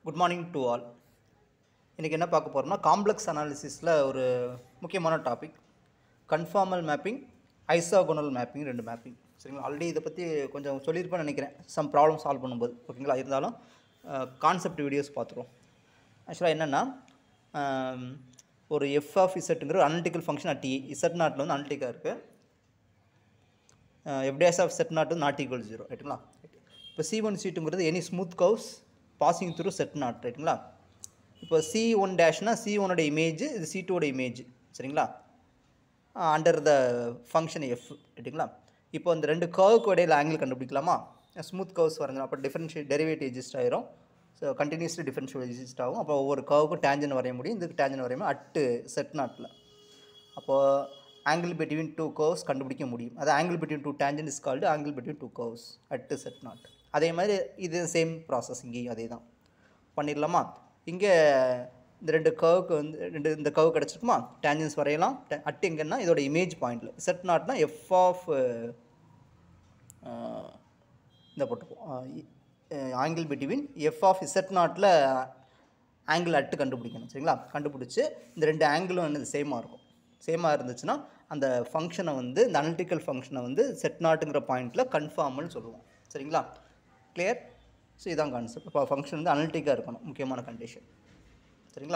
good morning to all இன்றைக்கி என்ன பார்க்க போகிறோம்னா காம்ப்ளெக்ஸ் அனாலிசிஸில் ஒரு முக்கியமான topic conformal mapping isogonal mapping ரெண்டு மேப்பிங் சரிங்களா ஆல்ரெடி இதை பற்றி கொஞ்சம் சொல்லியிருப்பேன்னு நினைக்கிறேன் சம் ப்ராப்ளம் சால்வ் பண்ணும்போது ஓகேங்களா இருந்தாலும் கான்செப்ட் வீடியோஸ் பார்த்துருவோம் ஆக்சுவலாக என்னென்னா ஒரு எஃப் ஆஃப் இசட்டுங்கிற அனலிட்டிக்கல் ஃபங்க்ஷன் அட் இசட் நாட்டில் வந்து அனலிட்டிக்காக இருக்குது F dash of set naught not equal zero ரைட்டுங்களா இப்போ சி ஒன் சி டூங்கிறது any smooth curves passing through Z naught ரைட்டுங்களா இப்போ சி ஒன் டேஷ்னா சி ஒனோட இமேஜ் இது சி டூவோட இமேஜ் சரிங்களா அண்டர் த ஃபங்க்ஷன் எஃப் ரைட்டுங்களா இப்போ அந்த ரெண்டு கர்வுக்கு இடையில ஆங்கிள் கண்டுபிடிக்கலாமா ஸ்மூத் கர்வ்ஸ் வரைஞ்சோம் அப்போ டிஃபரன்ஷியல் டெரிவேட் எஜிஸ்ட் ஆயிரும் ஸோ கண்டினியூஸ்லி டிஃபரன்ஷியல் எஜிஸ்ட் ஆகும் அப்போ ஒவ்வொரு கர்வுக்கும் டேஞ்சன் வரைய முடியும் இதுக்கு டேஞ்சன் வரைய முடியும் அட்டு செட் நாட்டில் அப்போது ஆங்கிள் பிட்வீன் டூ கர்வ்ஸ் கண்டுபிடிக்க முடியும் அது angle between two tangent is called angle between two curves at Z naught அதே மாதிரி இது சேம் ப்ராசஸ் இங்கேயும் அதே தான் பண்ணிடலாமா இங்கே இந்த ரெண்டு கர்வுக்கு வந்து ரெண்டு இந்த கர்வ் கிடச்சிருக்குமா டேஞ்சன்ஸ் வரையலாம் அட்டு எங்கன்னா இதோட இமேஜ் பாயிண்டில் செட் நாட்னா எஃப் ஆஃப் இந்த போட்டுப்போம் angle between F of Z நாட்டில் ஆங்கிள் அட்டு கண்டுபிடிக்கணும் சரிங்களா கண்டுபிடிச்சி இந்த ரெண்டு ஆங்கிளும் வந்து சேமாக இருக்கும் சேமாக இருந்துச்சுன்னா அந்த ஃபங்க்ஷனை வந்து இந்த அனலிட்டிக்கல் ஃபங்க்ஷனை வந்து செட் நாட்டுங்கிற பாயிண்டில் கன்ஃபார்ம்னு சொல்லுவோம் சரிங்களா கிளியர் ஸோ இதான் கான்செப்ட் இப்போ ஃபங்க்ஷன் வந்து அனலிட்டிக்காக இருக்கணும் முக்கியமான கண்டிஷன் சரிங்களா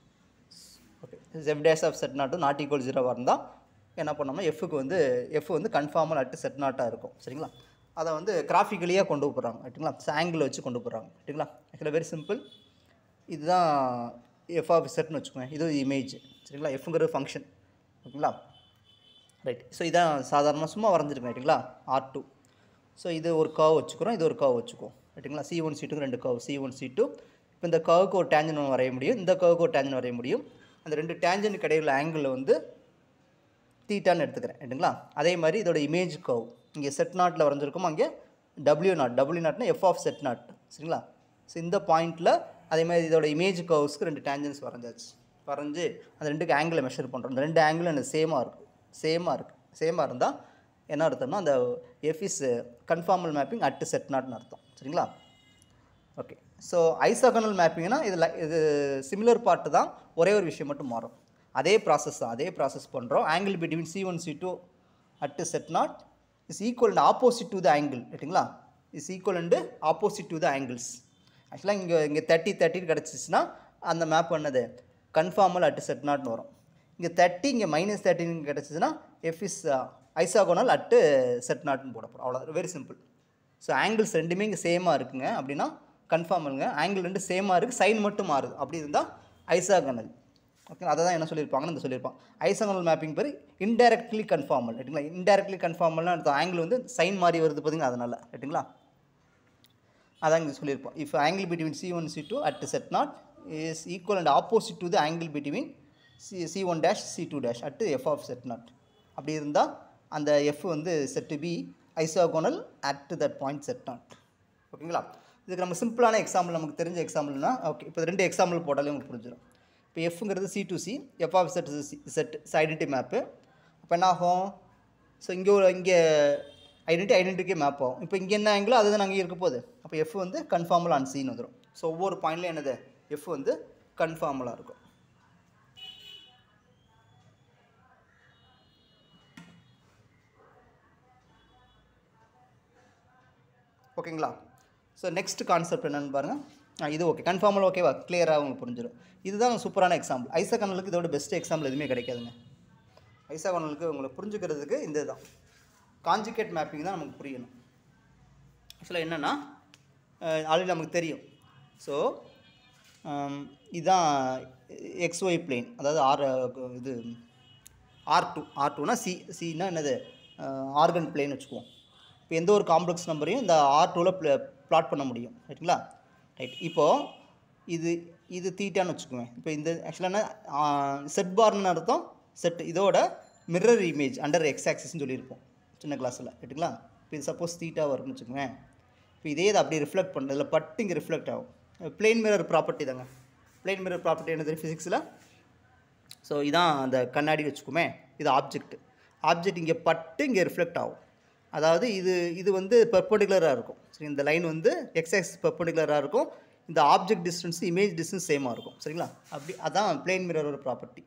okay F dash of Z நாட்டும் நாட் ஈக்குவல் ஜீரோவாக இருந்தால் என்ன பண்ணோம்னா எஃப்க்கு வந்து எஃப் வந்து கன்ஃபார்மல் அட்டு செட் நாட்டாக இருக்கும் சரிங்களா அதை வந்து கிராஃபிக்கலியாக கொண்டு போகிறாங்க ரைட்டுங்களா ஆங்கிள் வச்சு கொண்டு போகிறாங்க ரைட்டுங்களா ஆக்சுவலாக வெரி சிம்பிள் இதுதான் எஃப் ஆஃப் செட்னு வச்சுக்கோங்க இது இமேஜ் சரிங்களா எஃப்ங்கிறது ஃபங்க்ஷன் ஓகேங்களா ரைட் ஸோ இதான் சாதாரணமாக சும்மா வரைஞ்சிருக்கேன் ரைட்டுங்களா ஆர் டூ ஸோ இது ஒரு கர்வ் வச்சுக்கிறோம் இது ஒரு கர்வ் வச்சுக்குவோம் ரைட்டுங்களா சி ஒன் சி டூக்கு ரெண்டு curve C one C two இப்போ இந்த கர்வுக்கு ஒரு டேஞ்சன் ஒன்று வரைய முடியும் இந்த கர்வுக்கு ஒரு டேஞ்சன் வரைய முடியும் அந்த ரெண்டு டேஞ்சனுக்கு இடையில ஆங்கிள் வந்து தீட்டான்னு எடுத்துக்கிறேன் ரைட்டுங்களா அதே மாதிரி இதோட இமேஜ் கர்வ் இங்கே செட் நாட்டில் வரைஞ்சிருக்கோம் அங்கே டபிள்யூ நாட் டபிள்யூ நாட்னா எஃப் ஆஃப் செட் நாட் சரிங்களா ஸோ இந்த பாயிண்ட்டில் அதே மாதிரி இதோட இமேஜ் கர்வ்ஸ்க்கு ரெண்டு டேஞ்சன்ஸ் வரைஞ்சாச்சு வரைஞ்சி அந்த ரெண்டுக்கு ஆங்கிளை மெஷர் பண்ணுறோம் இந்த ரெண்டு ஆங்கிளும் எனக்கு சேமாக இருக்கும் சேமாக இருக்குது சேமாக இருந்தால் என்ன அர்த்தம்னா அந்த F is conformal mapping at Z நாட்னு அர்த்தம் சரிங்களா ஓகே ஸோ ஐசாகனல் மேப்பிங்னா இதில் இது சிமிலர் பார்ட்டு தான் ஒரே ஒரு விஷயம் மட்டும் மாறும் அதே ப்ராசஸ் தான் அதே ப்ராசஸ் பண்ணுறோம் angle between C one C two at Z naught is equal and opposite to the angle ரைட்டுங்களா is equal and opposite to the angles ஆக்சுவலாக இங்கே இங்கே தேர்ட்டி தேர்ட்டின்னு கிடச்சிச்சின்னா அந்த மேப் பண்ணது கன்ஃபார்மல் அட் செட் நாட்னு வரும் இங்கே தேர்ட்டி இங்கே மைனஸ் தேர்ட்டின்னு கிடச்சிச்சின்னா F is isogonal at Z நாட்னு போட போகிறோம் அவ்வளோ வெரி சிம்பிள் ஸோ ஆங்கிள்ஸ் ரெண்டுமே இங்கே சேமாக இருக்குங்க அப்படின்னா கன்ஃபார்ம் பண்ணுங்க ஆங்கிள் ரெண்டு சேமாக இருக்குது சைன் மட்டும் மாறுது அப்படி இருந்தால் ஐசாகனல் ஓகே அதை தான் என்ன சொல்லியிருப்பாங்கன்னு இந்த சொல்லியிருப்பான் ஐசாகனல் மேப்பிங் பேர் இன்டெரக்ட்லி கன்ஃபார்மல் ரைட்டுங்களா இன்டெரக்ட்லி கன்ஃபார்மல்னா அந்த ஆங்கிள் வந்து சைன் மாறி வருது பார்த்தீங்கன்னா அதனால் ரைட்டுங்களா அதான் இங்கே சொல்லியிருப்போம் if angle between C one C two at Z naught is equal and opposite to the angle between C C one dash C two dash at F of set naught அப்படி இருந்தால் அந்த எஃப் வந்து Z be isogonal at that point Z naught ஓகேங்களா இதுக்கு நம்ம சிம்பிளான example நமக்கு தெரிஞ்ச எக்ஸாம்பிள்னா ஓகே இப்போ ரெண்டு எக்ஸாம்பிள் போட்டாலே உங்களுக்கு புரிஞ்சிடும் இப்போ எஃப்ங்கிறது C to C F of Z Z identity map அப்போ என்ன ஆகும் ஸோ இங்கே ஒரு இங்கே ஐடென்டி ஐடென்டிக்கே மேப் ஆகும் இப்போ இங்கே என்ன ஆங்கிளோ அதுதான் அங்கே இருக்க போகுது அப்போ எஃப் வந்து கன்ஃபார்மல் ஆன் சின்னு வந்துடும் ஸோ ஒவ்வொரு பாயிண்ட்லையும் என்னது எஃப் வந்து கன்ஃபார்மலாக இருக்கும் ஓகேங்களா ஸோ நெக்ஸ்ட் கான்செப்ட் என்னென்னு பாருங்கள் இது ஓகே கன்ஃபார்மல் ஓகேவா கிளியராக உங்களுக்கு புரிஞ்சிடும் இதுதான் சூப்பரான எக்ஸாம்பிள் ஐசாகனலுக்கு இதோட பெஸ்ட் எக்ஸாம்பிள் எதுவுமே கிடைக்காதுங்க ஐசாகனலுக்கு உங்களுக்கு புரிஞ்சுக்கிறதுக்கு இந்த தான் காஞ்சிகேட் மேப்பிங் தான் நமக்கு புரியணும் ஆக்சுவலாக என்னென்னா ஆல்ரெடி நமக்கு தெரியும் ஸோ இதுதான் எக்ஸ்ஒய் பிளேன் அதாவது ஆர் இது ஆர் டூ ஆர் டூனா சி சின்னா என்னது ஆர்கன் பிளேன் வச்சுக்குவோம் இப்போ எந்த ஒரு காம்ப்ளெக்ஸ் நம்பரையும் இந்த ஆர் டூவில் ப்ள ப்ளாட் பண்ண முடியும் ரைட்டுங்களா ரைட் இப்போது இது இது தீட்டான்னு வச்சுக்கோங்க இப்போ இந்த ஆக்சுவலாக என்ன செட் பார்னு அர்த்தம் செட் இதோட மிரர் இமேஜ் அண்டர் எக்ஸ் ஆக்சிஸ்னு சொல்லியிருப்போம் சின்ன கிளாஸில் ரைட்டுங்களா இப்போ இது சப்போஸ் தீட்டாக வரும்னு வச்சுக்கோங்க இப்போ இதே இதை அப்படியே ரிஃப்ளெக்ட் பண்ணுறது இதில் பட்டு இங்கே ரிஃப்ளெக்ட் ஆகும் பிளெயின் மிரர் ப்ராப்பர்ட்டி தாங்க பிளெயின் மிரர் ப்ராப்பர்ட்டி என்னது ஃபிசிக்ஸில் ஸோ இதான் அந்த கண்ணாடி வச்சுக்கோமே இது ஆப்ஜெக்ட் ஆப்ஜெக்ட் இங்கே பட்டு இங்கே ரிஃப்ளெக்ட் ஆகும் அதாவது இது இது வந்து பெர்பண்டிகுலராக இருக்கும் சரி இந்த லைன் வந்து எக்ஸ் ஆக்சிஸ் பெர்பண்டிகுலராக இருக்கும் இந்த ஆப்ஜெக்ட் டிஸ்டன்ஸ் இமேஜ் டிஸ்டன்ஸ் சேமாக இருக்கும் சரிங்களா அப்படி அதான் பிளேன் மிரரோட ப்ராப்பர்ட்டி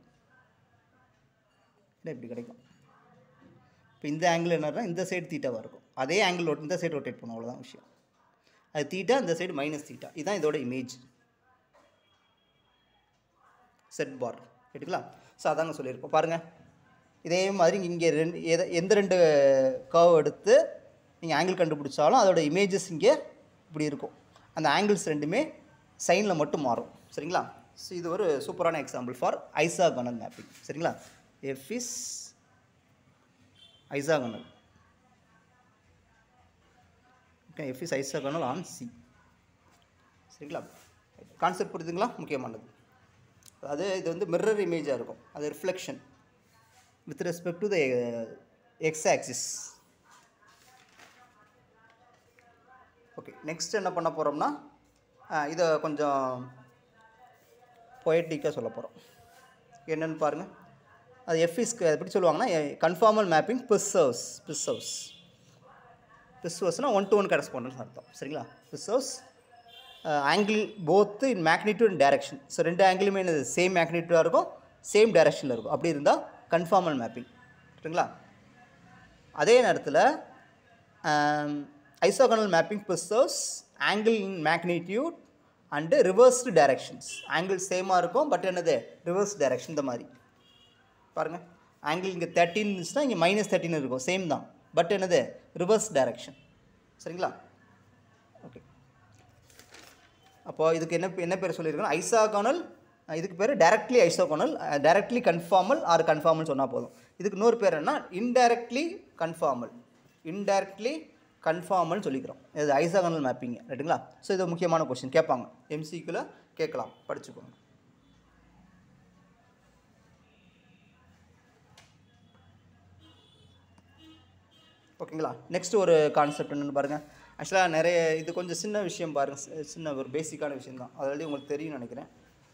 இப்படி கிடைக்கும் இப்போ இந்த ஆங்கிள் என்னன்னா இந்த சைடு தீட்டாவாக இருக்கும் அதே ஆங்கிள் இந்த சைடு ரொட்டேட் பண்ணும் அவ்வளோதான் விஷயம் அது தீட்டா இந்த சைடு மைனஸ் தீட்டா இதுதான் இதோட இமேஜ் செட் பார் எடுக்கலாம் ஸோ அதாங்க சொல்லியிருக்கோம் பாருங்கள் இதே மாதிரி இங்கே ரெண்டு எதை எந்த ரெண்டு கர்வ் எடுத்து நீங்கள் ஆங்கிள் கண்டுபிடிச்சாலும் அதோட இமேஜஸ் இங்கே இப்படி இருக்கும் அந்த ஆங்கிள்ஸ் ரெண்டுமே சைனில் மட்டும் மாறும் சரிங்களா ஸோ இது ஒரு சூப்பரான எக்ஸாம்பிள் ஃபார் ஐசாகனல் மேப்பிங் சரிங்களா F is isogonal okay F is isogonal on C சரிங்களா கான்செப்ட் புரியுதுங்களா முக்கியமானது அது இது வந்து மிரர் இமேஜாக இருக்கும் அது reflection with respect to the X axis okay next என்ன பண்ண போகிறோம்னா இதை கொஞ்சம் பொயட்டிக்காக சொல்ல போகிறோம் என்னென்னு பாருங்கள் அது எஃப்இஸ்க்கு எப்படி சொல்லுவாங்கன்னா கன்ஃபார்மல் மேப்பிங் பிஸ்ஸர்ஸ் பிஸ்ஸர்ஸ் பிஸ்ஸர்ஸ்னால் ஒன் டு ஒன் கரஸ்பாண்டன்ஸ் அர்த்தம் சரிங்களா preserves angle both in magnitude and direction so ரெண்டு ஆங்கிளுமே என்னது சேம் மேக்னிடியூடாக இருக்கும் சேம் டைரக்ஷனில் இருக்கும் அப்படி இருந்தால் கன்ஃபார்மல் மேப்பிங் சரிங்களா அதே நேரத்தில் isogonal mapping preserves angle in magnitude and reversed directions angle சேமாக இருக்கும் பட் என்னது ரிவர்ஸ் டைரக்ஷன் இந்த மாதிரி பாருங்கள் ஆங்கிள் இங்கே தேர்ட்டின் இருந்துச்சுன்னா இங்கே மைனஸ் தேர்ட்டின் இருக்கும் சேம் தான் பட் என்னது ரிவர்ஸ் டைரக்ஷன் சரிங்களா ஓகே அப்போது இதுக்கு என்ன என்ன பேர் சொல்லியிருக்கோம் ஐசாகோனல் இதுக்கு பேர் directly isogonal directly conformal or conformal சொன்னால் போதும் இதுக்கு இன்னொரு பேர் என்ன இன்டைரக்ட்லி கன்ஃபார்மல் இன்டைரக்ட்லி கன்ஃபார்மல் சொல்லிக்கிறோம் இது ஐசாகோனல் மேப்பிங் ரைட்டுங்களா ஸோ இது முக்கியமான கொஸ்டின் கேட்பாங்க எம்சிக்குள்ள கேட்கலாம் படிச்சுக்கோங்க ஓகேங்களா நெக்ஸ்ட் ஒரு கான்செப்ட் என்னென்னு பாருங்கள் ஆக்சுவலாக நிறைய இது கொஞ்சம் சின்ன விஷயம் பாருங்கள் சின்ன ஒரு பேசிக்கான விஷயம் தான் ஆல்ரெடி உங்களுக்கு தெரியும்னு நினைக்கிறேன்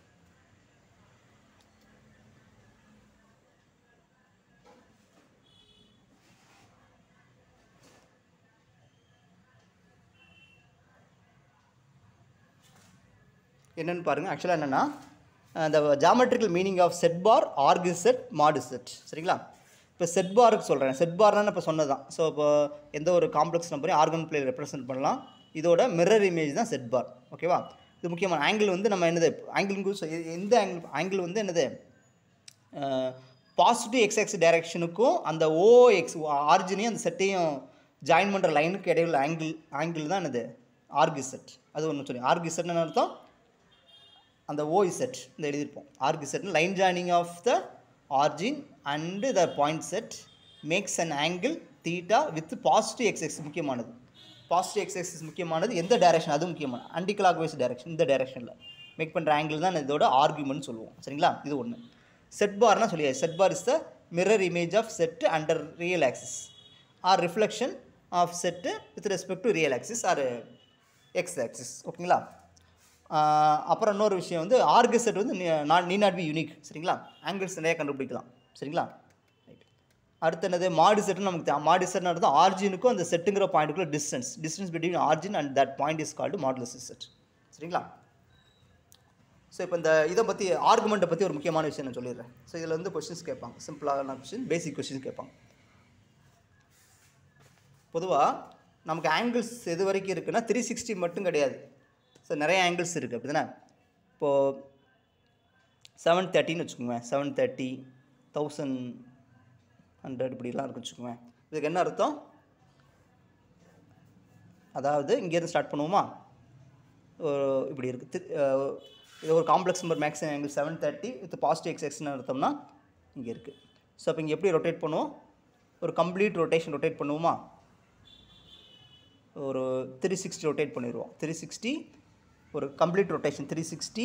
என்னென்னு பாருங்கள் ஆக்சுவலாக என்னென்னா இந்த geometrical meaning of Z bar ஆர்கு செட் மாடு செட் சரிங்களா இப்போ செட் பாருக்கு சொல்கிறேன் செட் பார்னா இப்போ சொன்னது தான் ஸோ இப்போ எந்த ஒரு காம்ப்ளெக்ஸ் நம்பரையும் ஆர்கன் பிளே ரெப்ரசென்ட் பண்ணலாம் இதோட மிரர் இமேஜ் தான் செட் பார் ஓகேவா இது முக்கியமான ஆங்கிள் வந்து நம்ம என்னது ஆங்கிள் எந்த ஆங்கிள் ஆங்கிள் வந்து என்னது பாசிட்டிவ் எக்ஸ் எக்ஸ் டைரக்ஷனுக்கும் அந்த ஓ எக்ஸ் ஆர்ஜினையும் அந்த செட்டையும் ஜாயின் பண்ணுற லைனுக்கு இடையில ஆங்கிள் ஆங்கிள் தான் என்னது ஆர்கி செட் அது ஒன்று சொல்லி ஆர்கி செட்னு அர்த்தம் அந்த ஓ செட் இந்த எழுதியிருப்போம் ஆர்கி செட்னு line joining of the origin and the point Z makes an angle theta with positive X X முக்கியமானது பாசிட்டிவ் எக்ஸ் எக்ஸ் முக்கியமானது எந்த டைரக்ஷன் அது முக்கியமான அண்டி கிளாக் வைஸ் டைரக்ஷன் இந்த டைரக்ஷனில் மேக் பண்ணுற ஆங்கிள் தான் இதோட ஆர்குமெண்ட் சொல்லுவோம் சரிங்களா இது ஒன்று செட் பார்னா சொல்லியாச்சு Z bar is the mirror image of Z under real axis or reflection of Z with respect to real axis or X axis ஓகேங்களா அப்புறம் இன்னொரு விஷயம் வந்து ஆர்கு செட் வந்து நான் நீ நாட் பி யூனிக் சரிங்களா ஆங்கிள்ஸ் நிறைய கண்டுபிடிக்கலாம் சரிங்களா ரைட் அடுத்து என்னது மாடு செட்னு நமக்கு தெ- மாடு செட்னு அர்த்தம் ஆர்ஜினுக்கும் அந்த செட்டுங்கிற பாயிண்ட்டுக்குள்ள distance distance between origin and that point is called modulus z சரிங்களா ஸோ இப்போ இந்த இதை பற்றி ஆர்குமெண்ட்டை பற்றி ஒரு முக்கியமான விஷயம் நான் சொல்லிடுறேன் ஸோ இதில் வந்து கொஷின்ஸ் கேட்பாங்க சிம்பிளான கொஷின் பேசிக் கொஷின்ஸ் கேட்பாங்க பொதுவாக நமக்கு ஆங்கிள்ஸ் எது வரைக்கும் இருக்குன்னா த்ரீ சிக்ஸ்டி மட்டும் கிடையாது ஸோ நிறைய ஆங்கிள்ஸ் இருக்குது அப்படி தானே இப்போது செவன் தேர்ட்டின்னு வச்சுக்கோங்க செவன் தேர்ட்டி தௌசண்ட் ஹண்ட்ரட் இப்படிலாம் இருக்குன்னு வச்சுக்கோங்க இதுக்கு என்ன அர்த்தம் அதாவது இங்கேருந்து ஸ்டார்ட் பண்ணுவோமா ஒரு இப்படி இருக்குது இது ஒரு complex number maximum angle seven thirty with positive x எக்ஸ்னு அர்த்தம்னா இங்கே இருக்குது ஸோ அப்போ இங்கே எப்படி ரொட்டேட் பண்ணுவோம் ஒரு கம்ப்ளீட் ரொட்டேஷன் ரொட்டேட் பண்ணுவோமா ஒரு த்ரீ சிக்ஸ்டி ரொட்டேட் பண்ணிடுவோம் த்ரீ சிக்ஸ்டி ஒரு complete rotation three sixty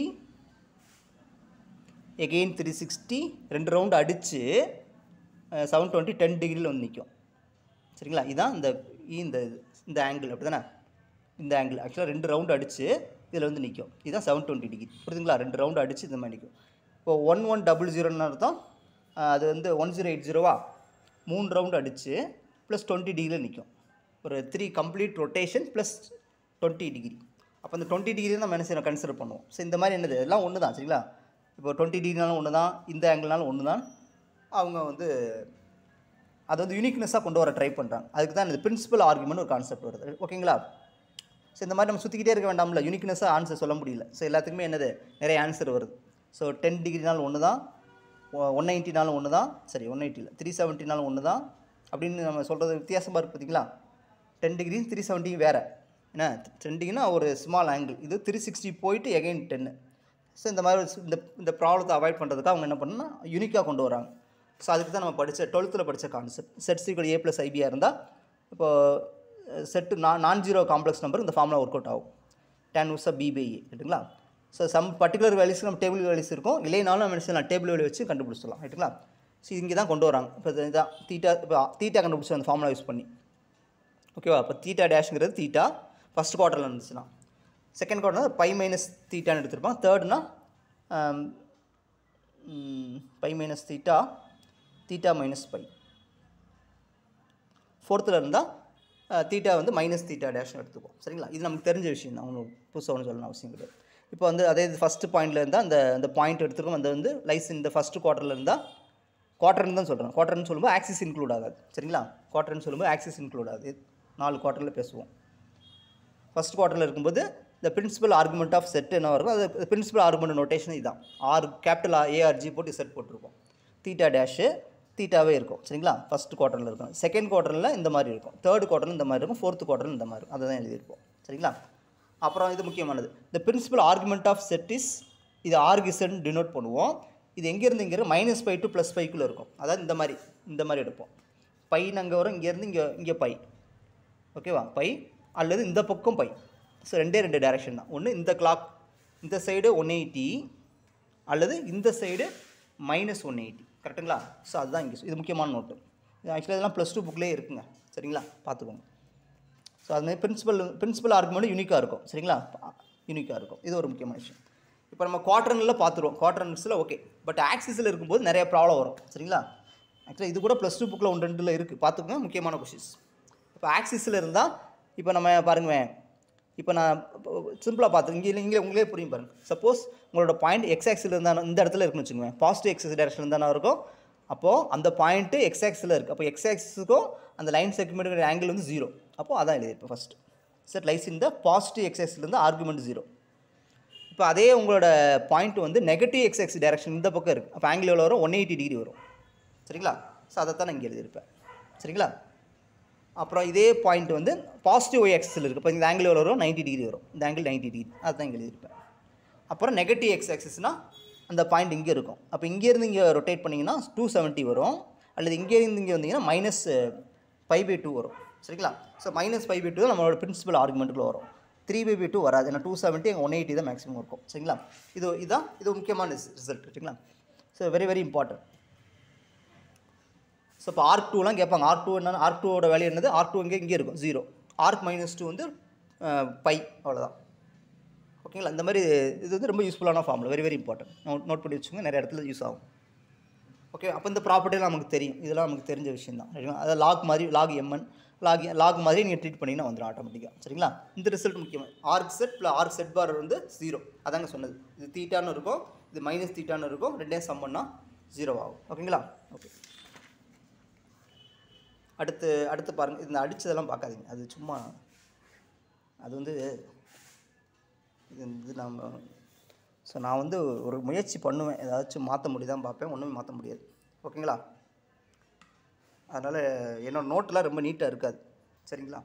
again three sixty ரெண்டு ரவுண்டு அடித்து செவன் டுவெண்ட்டி டென் டிகிரியில் வந்து நிற்கும் சரிங்களா இதான் இந்த இந்த இது இந்த ஆங்கிள் அப்படி தானே இந்த ஆங்கிள் ஆக்சுவலாக ரெண்டு ரவுண்டு அடித்து இதில் வந்து நிற்கும் இதுதான் செவன் டுவெண்ட்டி டிகிரி புரியுதுங்களா ரெண்டு ரவுண்டு அடித்து இந்த மாதிரி நிற்கும் இப்போ ஒன் ஒன் டபுள் ஜீரோன்னு அர்த்தம் அஹ், அது வந்து ஒன் ஜீரோ எயிட் ஜீரோவா மூணு ரவுண்டு அடித்து ப்ளஸ் டுவெண்ட்டி டிகிரியில் நிற்கும் ஒரு three complete rotation plus twenty degree அப்போ இந்த டுவெண்ட்டி டிகிரி நம்ம என்ன செய்யணும் கன்சிடர் பண்ணுவோம் ஸோ இந்த மாதிரி என்னது எல்லாம் ஒன்று தான் சரிங்களா இப்போ டுவெண்ட்டி டிகிரினாலும் ஒன்று தான் இந்த ஆங்கிள்னாலும் ஒன்று தான் அவங்க வந்து அதை வந்து யூனிக்னஸாக கொண்டு வர ட்ரை பண்ணுறாங்க அதுக்கு தான் இந்த பிரின்சிபல் ஆர்குமெண்ட் ஒரு கான்செப்ட் வருது ஓகேங்களா ஸோ இந்த மாதிரி நம்ம சுற்றிக்கிட்டே இருக்க வேண்டாம்ல யூனிக்னஸாக ஆன்சர் சொல்ல முடியல ஸோ எல்லாத்துக்குமே என்னது நிறைய ஆன்சர் வருது ஸோ டென் டிகிரினாலும் ஒன்று தான் ஒன் நைன்ட்டினாலும் ஒன்று தான் சரி ஒன் எயிட்டியில் த்ரீ செவன்ட்டினாலும் ஒன்று தான் அப்படின்னு நம்ம சொல்கிறது வித்தியாசமாக இருக்குது பார்த்தீங்களா டென் டிகிரி த்ரீ செவன்ட்டி வேறு என்ன டென் டிகிரினா ஒரு ஸ்மால் ஆங்கிள் இது த்ரீ சிக்ஸ்டி போயிட்டு எகைன் டென்னு ஸோ இந்த மாதிரி ஒரு சி- இந்த இந்த ப்ராப்ளத்தை அவாய்ட் பண்ணுறதுக்கு அவங்க என்ன பண்ணணும்னா யூனிக்காக கொண்டு வராங்க ஸோ அதுக்கு தான் நம்ம படித்த டுவெல்த்தில் படித்த concept z equal A plus ஐபியாக இருந்தால் இப்போ z non non zero complex number இந்த ஃபார்முலா ஒர்க் அவுட் ஆகும் டென் உஸா பி பை ஏ ரைட்டுங்களா ஸோ சம் பர்டிகுலர் வேல்யூஸ் நம்ம டேபிள் வேல்யூஸ் இருக்கும் இல்லைனாலும் நம்ம என்ன செய்யலாம் டேபிள் வேல்யூ வச்சு கண்டுபிடிச்சிடலாம் ரைட்டுங்களா ஸோ இங்கே தான் கொண்டு வராங்க இப்போ இதான் தீட்டா இப்போ தீட்டா கண்டுபிடிச்ச அந்த ஃபார்முலா யூஸ் பண்ணி ஓகேவா இப்போ தீட்டா டேஷ்ங்கிறது தீட்டா ஃபஸ்ட் குவார்ட்டரில் இருந்துச்சுன்னா செகண்ட் குவார்ட்டர் பை மைனஸ் தீட்டான்னு எடுத்திருப்பான் தேர்ட்னா pi minus theta theta minus pi ஃபோர்த்தில் இருந்தால் தீட்டா வந்து மைனஸ் தீட்டா டேஷ்னு எடுத்துக்குவோம் சரிங்களா இது நமக்கு தெரிஞ்ச விஷயம் தான் ஒன்றும் புதுசாக ஒன்றும் சொல்லணும் அவசியம் கிடையாது இப்போ வந்து அதே இது ஃபஸ்ட்டு பாயிண்டில் இருந்தால் அந்த அந்த பாயிண்ட் எடுத்துருக்கோம் அந்த வந்து லைஸ் இந்த ஃபஸ்ட்டு குவார்ட்டரில் இருந்தால் குவார்டர்னு தான் சொல்கிறேன் குவார்டர்னு சொல்லும்போது ஆக்சிஸ் இன்க்ளூட் ஆகாது சரிங்களா குவார்டர்னு சொல்லும்போது ஆக்சிஸ் இன்க்ளூட் ஆகுது நாலு குவார்ட்டரில் பேசுவோம் ஃபஸ்ட் குவார்ட்டரில் இருக்கும்போது இந்த பிரின்சிபல் ஆர்குமெண்ட் ஆஃப் செட் என்ன வரும் அது பிரின்சிபல் ஆர்குமெண்ட் நோட்டேஷன் இதுதான் ஆர் கேபிட்டல் ஏஆர்ஜி போட்டு செட் போட்டிருக்கோம் தீட்டா டேஷு தீட்டாவே இருக்கும் சரிங்களா ஃபஸ்ட் குவார்ட்டரில் இருக்கும் செகண்ட் குவார்ட்டரில் இந்த மாதிரி இருக்கும் தேர்ட் குவார்ட்டரில் இந்த மாதிரி இருக்கும் ஃபோர்த் குவார்ட்டரில் இந்த மாதிரி இருக்கும் அதை தான் எழுதியிருப்போம் சரிங்களா அப்புறம் இது முக்கியமானது இந்த principal argument of z is இது ஆர்கிசன் டினோட் பண்ணுவோம் இது எங்கேருந்து இங்கே மைனஸ் பை டு ப்ளஸ் பைக்குள்ளே இருக்கும் அதாவது இந்த மாதிரி இந்த மாதிரி எடுப்போம் பைன்னு அங்கே வரும் இங்கேருந்து இங்கே இங்கே பை ஓகேவா பை அல்லது இந்த பக்கம் பை ஸோ ரெண்டே ரெண்டு டைரக்ஷன் தான் ஒன்று இந்த கிளாக் இந்த சைடு ஒன் எயிட்டி அல்லது இந்த சைடு மைனஸ் ஒன் எயிட்டி கரெக்டுங்களா ஸோ அதுதான் இங்கே இது முக்கியமான நோட்டு இது ஆக்சுவலாக இதெல்லாம் ப்ளஸ் டூ புக்லேயே இருக்குங்க சரிங்களா பார்த்துக்கோங்க ஸோ அதுமாதிரி பிரின்சிபல் பிரின்சிபல் ஆர்குமெண்ட் யூனிக்காக இருக்கும் சரிங்களா யூனிக்காக இருக்கும் இது ஒரு முக்கியமான விஷயம் இப்போ நம்ம குவார்டர்னில் பார்த்துருவோம் குவார்டர்னஸில் ஓகே பட் ஆக்சிஸில் இருக்கும்போது நிறைய ப்ராப்ளம் வரும் சரிங்களா ஆக்சுவலாக இது கூட ப்ளஸ் டூ புக்கில் ஒன்று ரெண்டில் இருக்குது பார்த்துக்கோங்க முக்கியமான கொஷின்ஸ் இப்போ ஆக்சிஸில் இருந்தால் இப்போ நம்ம பாருங்களேன் இப்போ நான் சிம்பிளாக பார்த்து இங்கே இங்கே உங்களே புரியும் பாருங்கள் சப்போஸ் உங்களோட பாயிண்ட் எக்ஸ் ஆக்சில் இருந்தால் இந்த இடத்துல இருக்குன்னு வச்சுக்கோங்க பாசிட்டிவ் எக்ஸஸ் டேரக்ஷன் இருந்தால் இருக்கும் அப்போது அந்த பாயிண்ட்டு எக்ஸ் ஆக்ஸில் இருக்குது அப்போ எக்ஸ் ஆக்ஸுக்கும் அந்த லைன் செக்மெண்ட் ஆங்கிள் வந்து ஜீரோ அப்போது அதான் எழுதியிருப்பேன் ஃபஸ்ட் செட் லைஸ் இந்த பாசிட்டிவ் எக்ஸ் ஆக்சிலேருந்து ஆர்குமெண்ட் ஜீரோ இப்போ அதே உங்களோட பாயிண்ட் வந்து நெகட்டிவ் எக்ஸ் எக்ஸ் டேரக்ஷன் இந்த பக்கம் இருக்குது அப்போ ஆங்கிள் எவ்வளோ வரும் ஒன் எயிட்டி டிகிரி வரும் சரிங்களா ஸோ அதை தான் நான் இங்கே எழுதியிருப்பேன் சரிங்களா அப்புறம் இதே பாயிண்ட் வந்து பாசிட்டிவ் ஒய் ஆக்சிஸில் இருக்குது இப்போ இந்த ஆங்கிள் எவ்வளோ வரும் 90 டிகிரி வரும் இந்த ஆங்கிள் 90 டிகிரி அதுதான் இங்கே எழுதியிருப்பேன் அப்புறம் நெகட்டிவ் எக்ஸ் ஆக்சிஸ்னால் அந்த பாயிண்ட் இங்கே இருக்கும் அப்போ இங்கேருந்து இங்கே ரொட்டேட் பண்ணிங்கன்னா டூ செவன்ட்டி வரும் அல்லது இங்கேருந்து இங்கே வந்தீங்கன்னா மைனஸ் ஃபைவ் பை டூ வரும் சரிங்களா so minus five pi two தான் நம்மளோட பிரின்சிபல் ஆர்குமெண்ட்டுக்குள்ள வரும் த்ரீ பை பை டூ வராது ஏன்னா டூ செவன்ட்டி அங்கே ஒன் எயிட்டி தான் மேக்ஸிமம் இருக்கும் சரிங்களா இது இதுதான் இது ஒரு முக்கியமான ரிசல்ட் சரிங்களா so very very important so இப்போ ஆர்க் டூலாம் கேட்பாங்க ஆர்க் டூ என்ன ஆர்க் டூவோட வேல்யூ என்னது ஆர்க் டூ இங்கே இங்கே இருக்கும் ஜீரோ ஆர்க் மைனஸ் டூ வந்து பை அவ்வளோதான் ஓகேங்களா இந்த மாதிரி இது வந்து ரொம்ப யூஸ்ஃபுல்லான formula very very important note note பண்ணி வச்சுக்கோங்க நிறைய இடத்துல யூஸ் ஆகும் ஓகே அப்போ இந்த ப்ராப்பர்ட்டிலாம் நமக்கு தெரியும் இதெல்லாம் நமக்கு தெரிஞ்ச விஷயம் தான் சரிங்களா அதாவது லாக் மாதிரி லாக் எம்என் லாக் லாக் மாதிரி நீங்கள் ட்ரீட் பண்ணிங்கன்னா வந்துடும் ஆட்டோமேட்டிக்காக சரிங்களா இந்த ரிசல்ட் முக்கியமாக arg z plus arg z bar வந்து ஜீரோ அதாங்க சொன்னது இது தீட்டான்னு இருக்கும் இது மைனஸ் தீட்டான்னு இருக்கும் ரெண்டையும் சம் பண்ணால் ஜீரோ ஆகும் ஓகேங்களா ஓகே அடுத்து அடுத்து பாருங்கள் இந்த அடித்ததெல்லாம் பார்க்காதீங்க அது சும்மா அது வந்து இது இது நம்ம ஸோ நான் வந்து ஒரு முயற்சி பண்ணுவேன் ஏதாச்சும் மாற்ற முடியுதான் பார்ப்பேன் ஒன்றுமே மாற்ற முடியாது ஓகேங்களா அதனால் என்னோடய நோட்டெலாம் ரொம்ப நீட்டாக இருக்காது சரிங்களா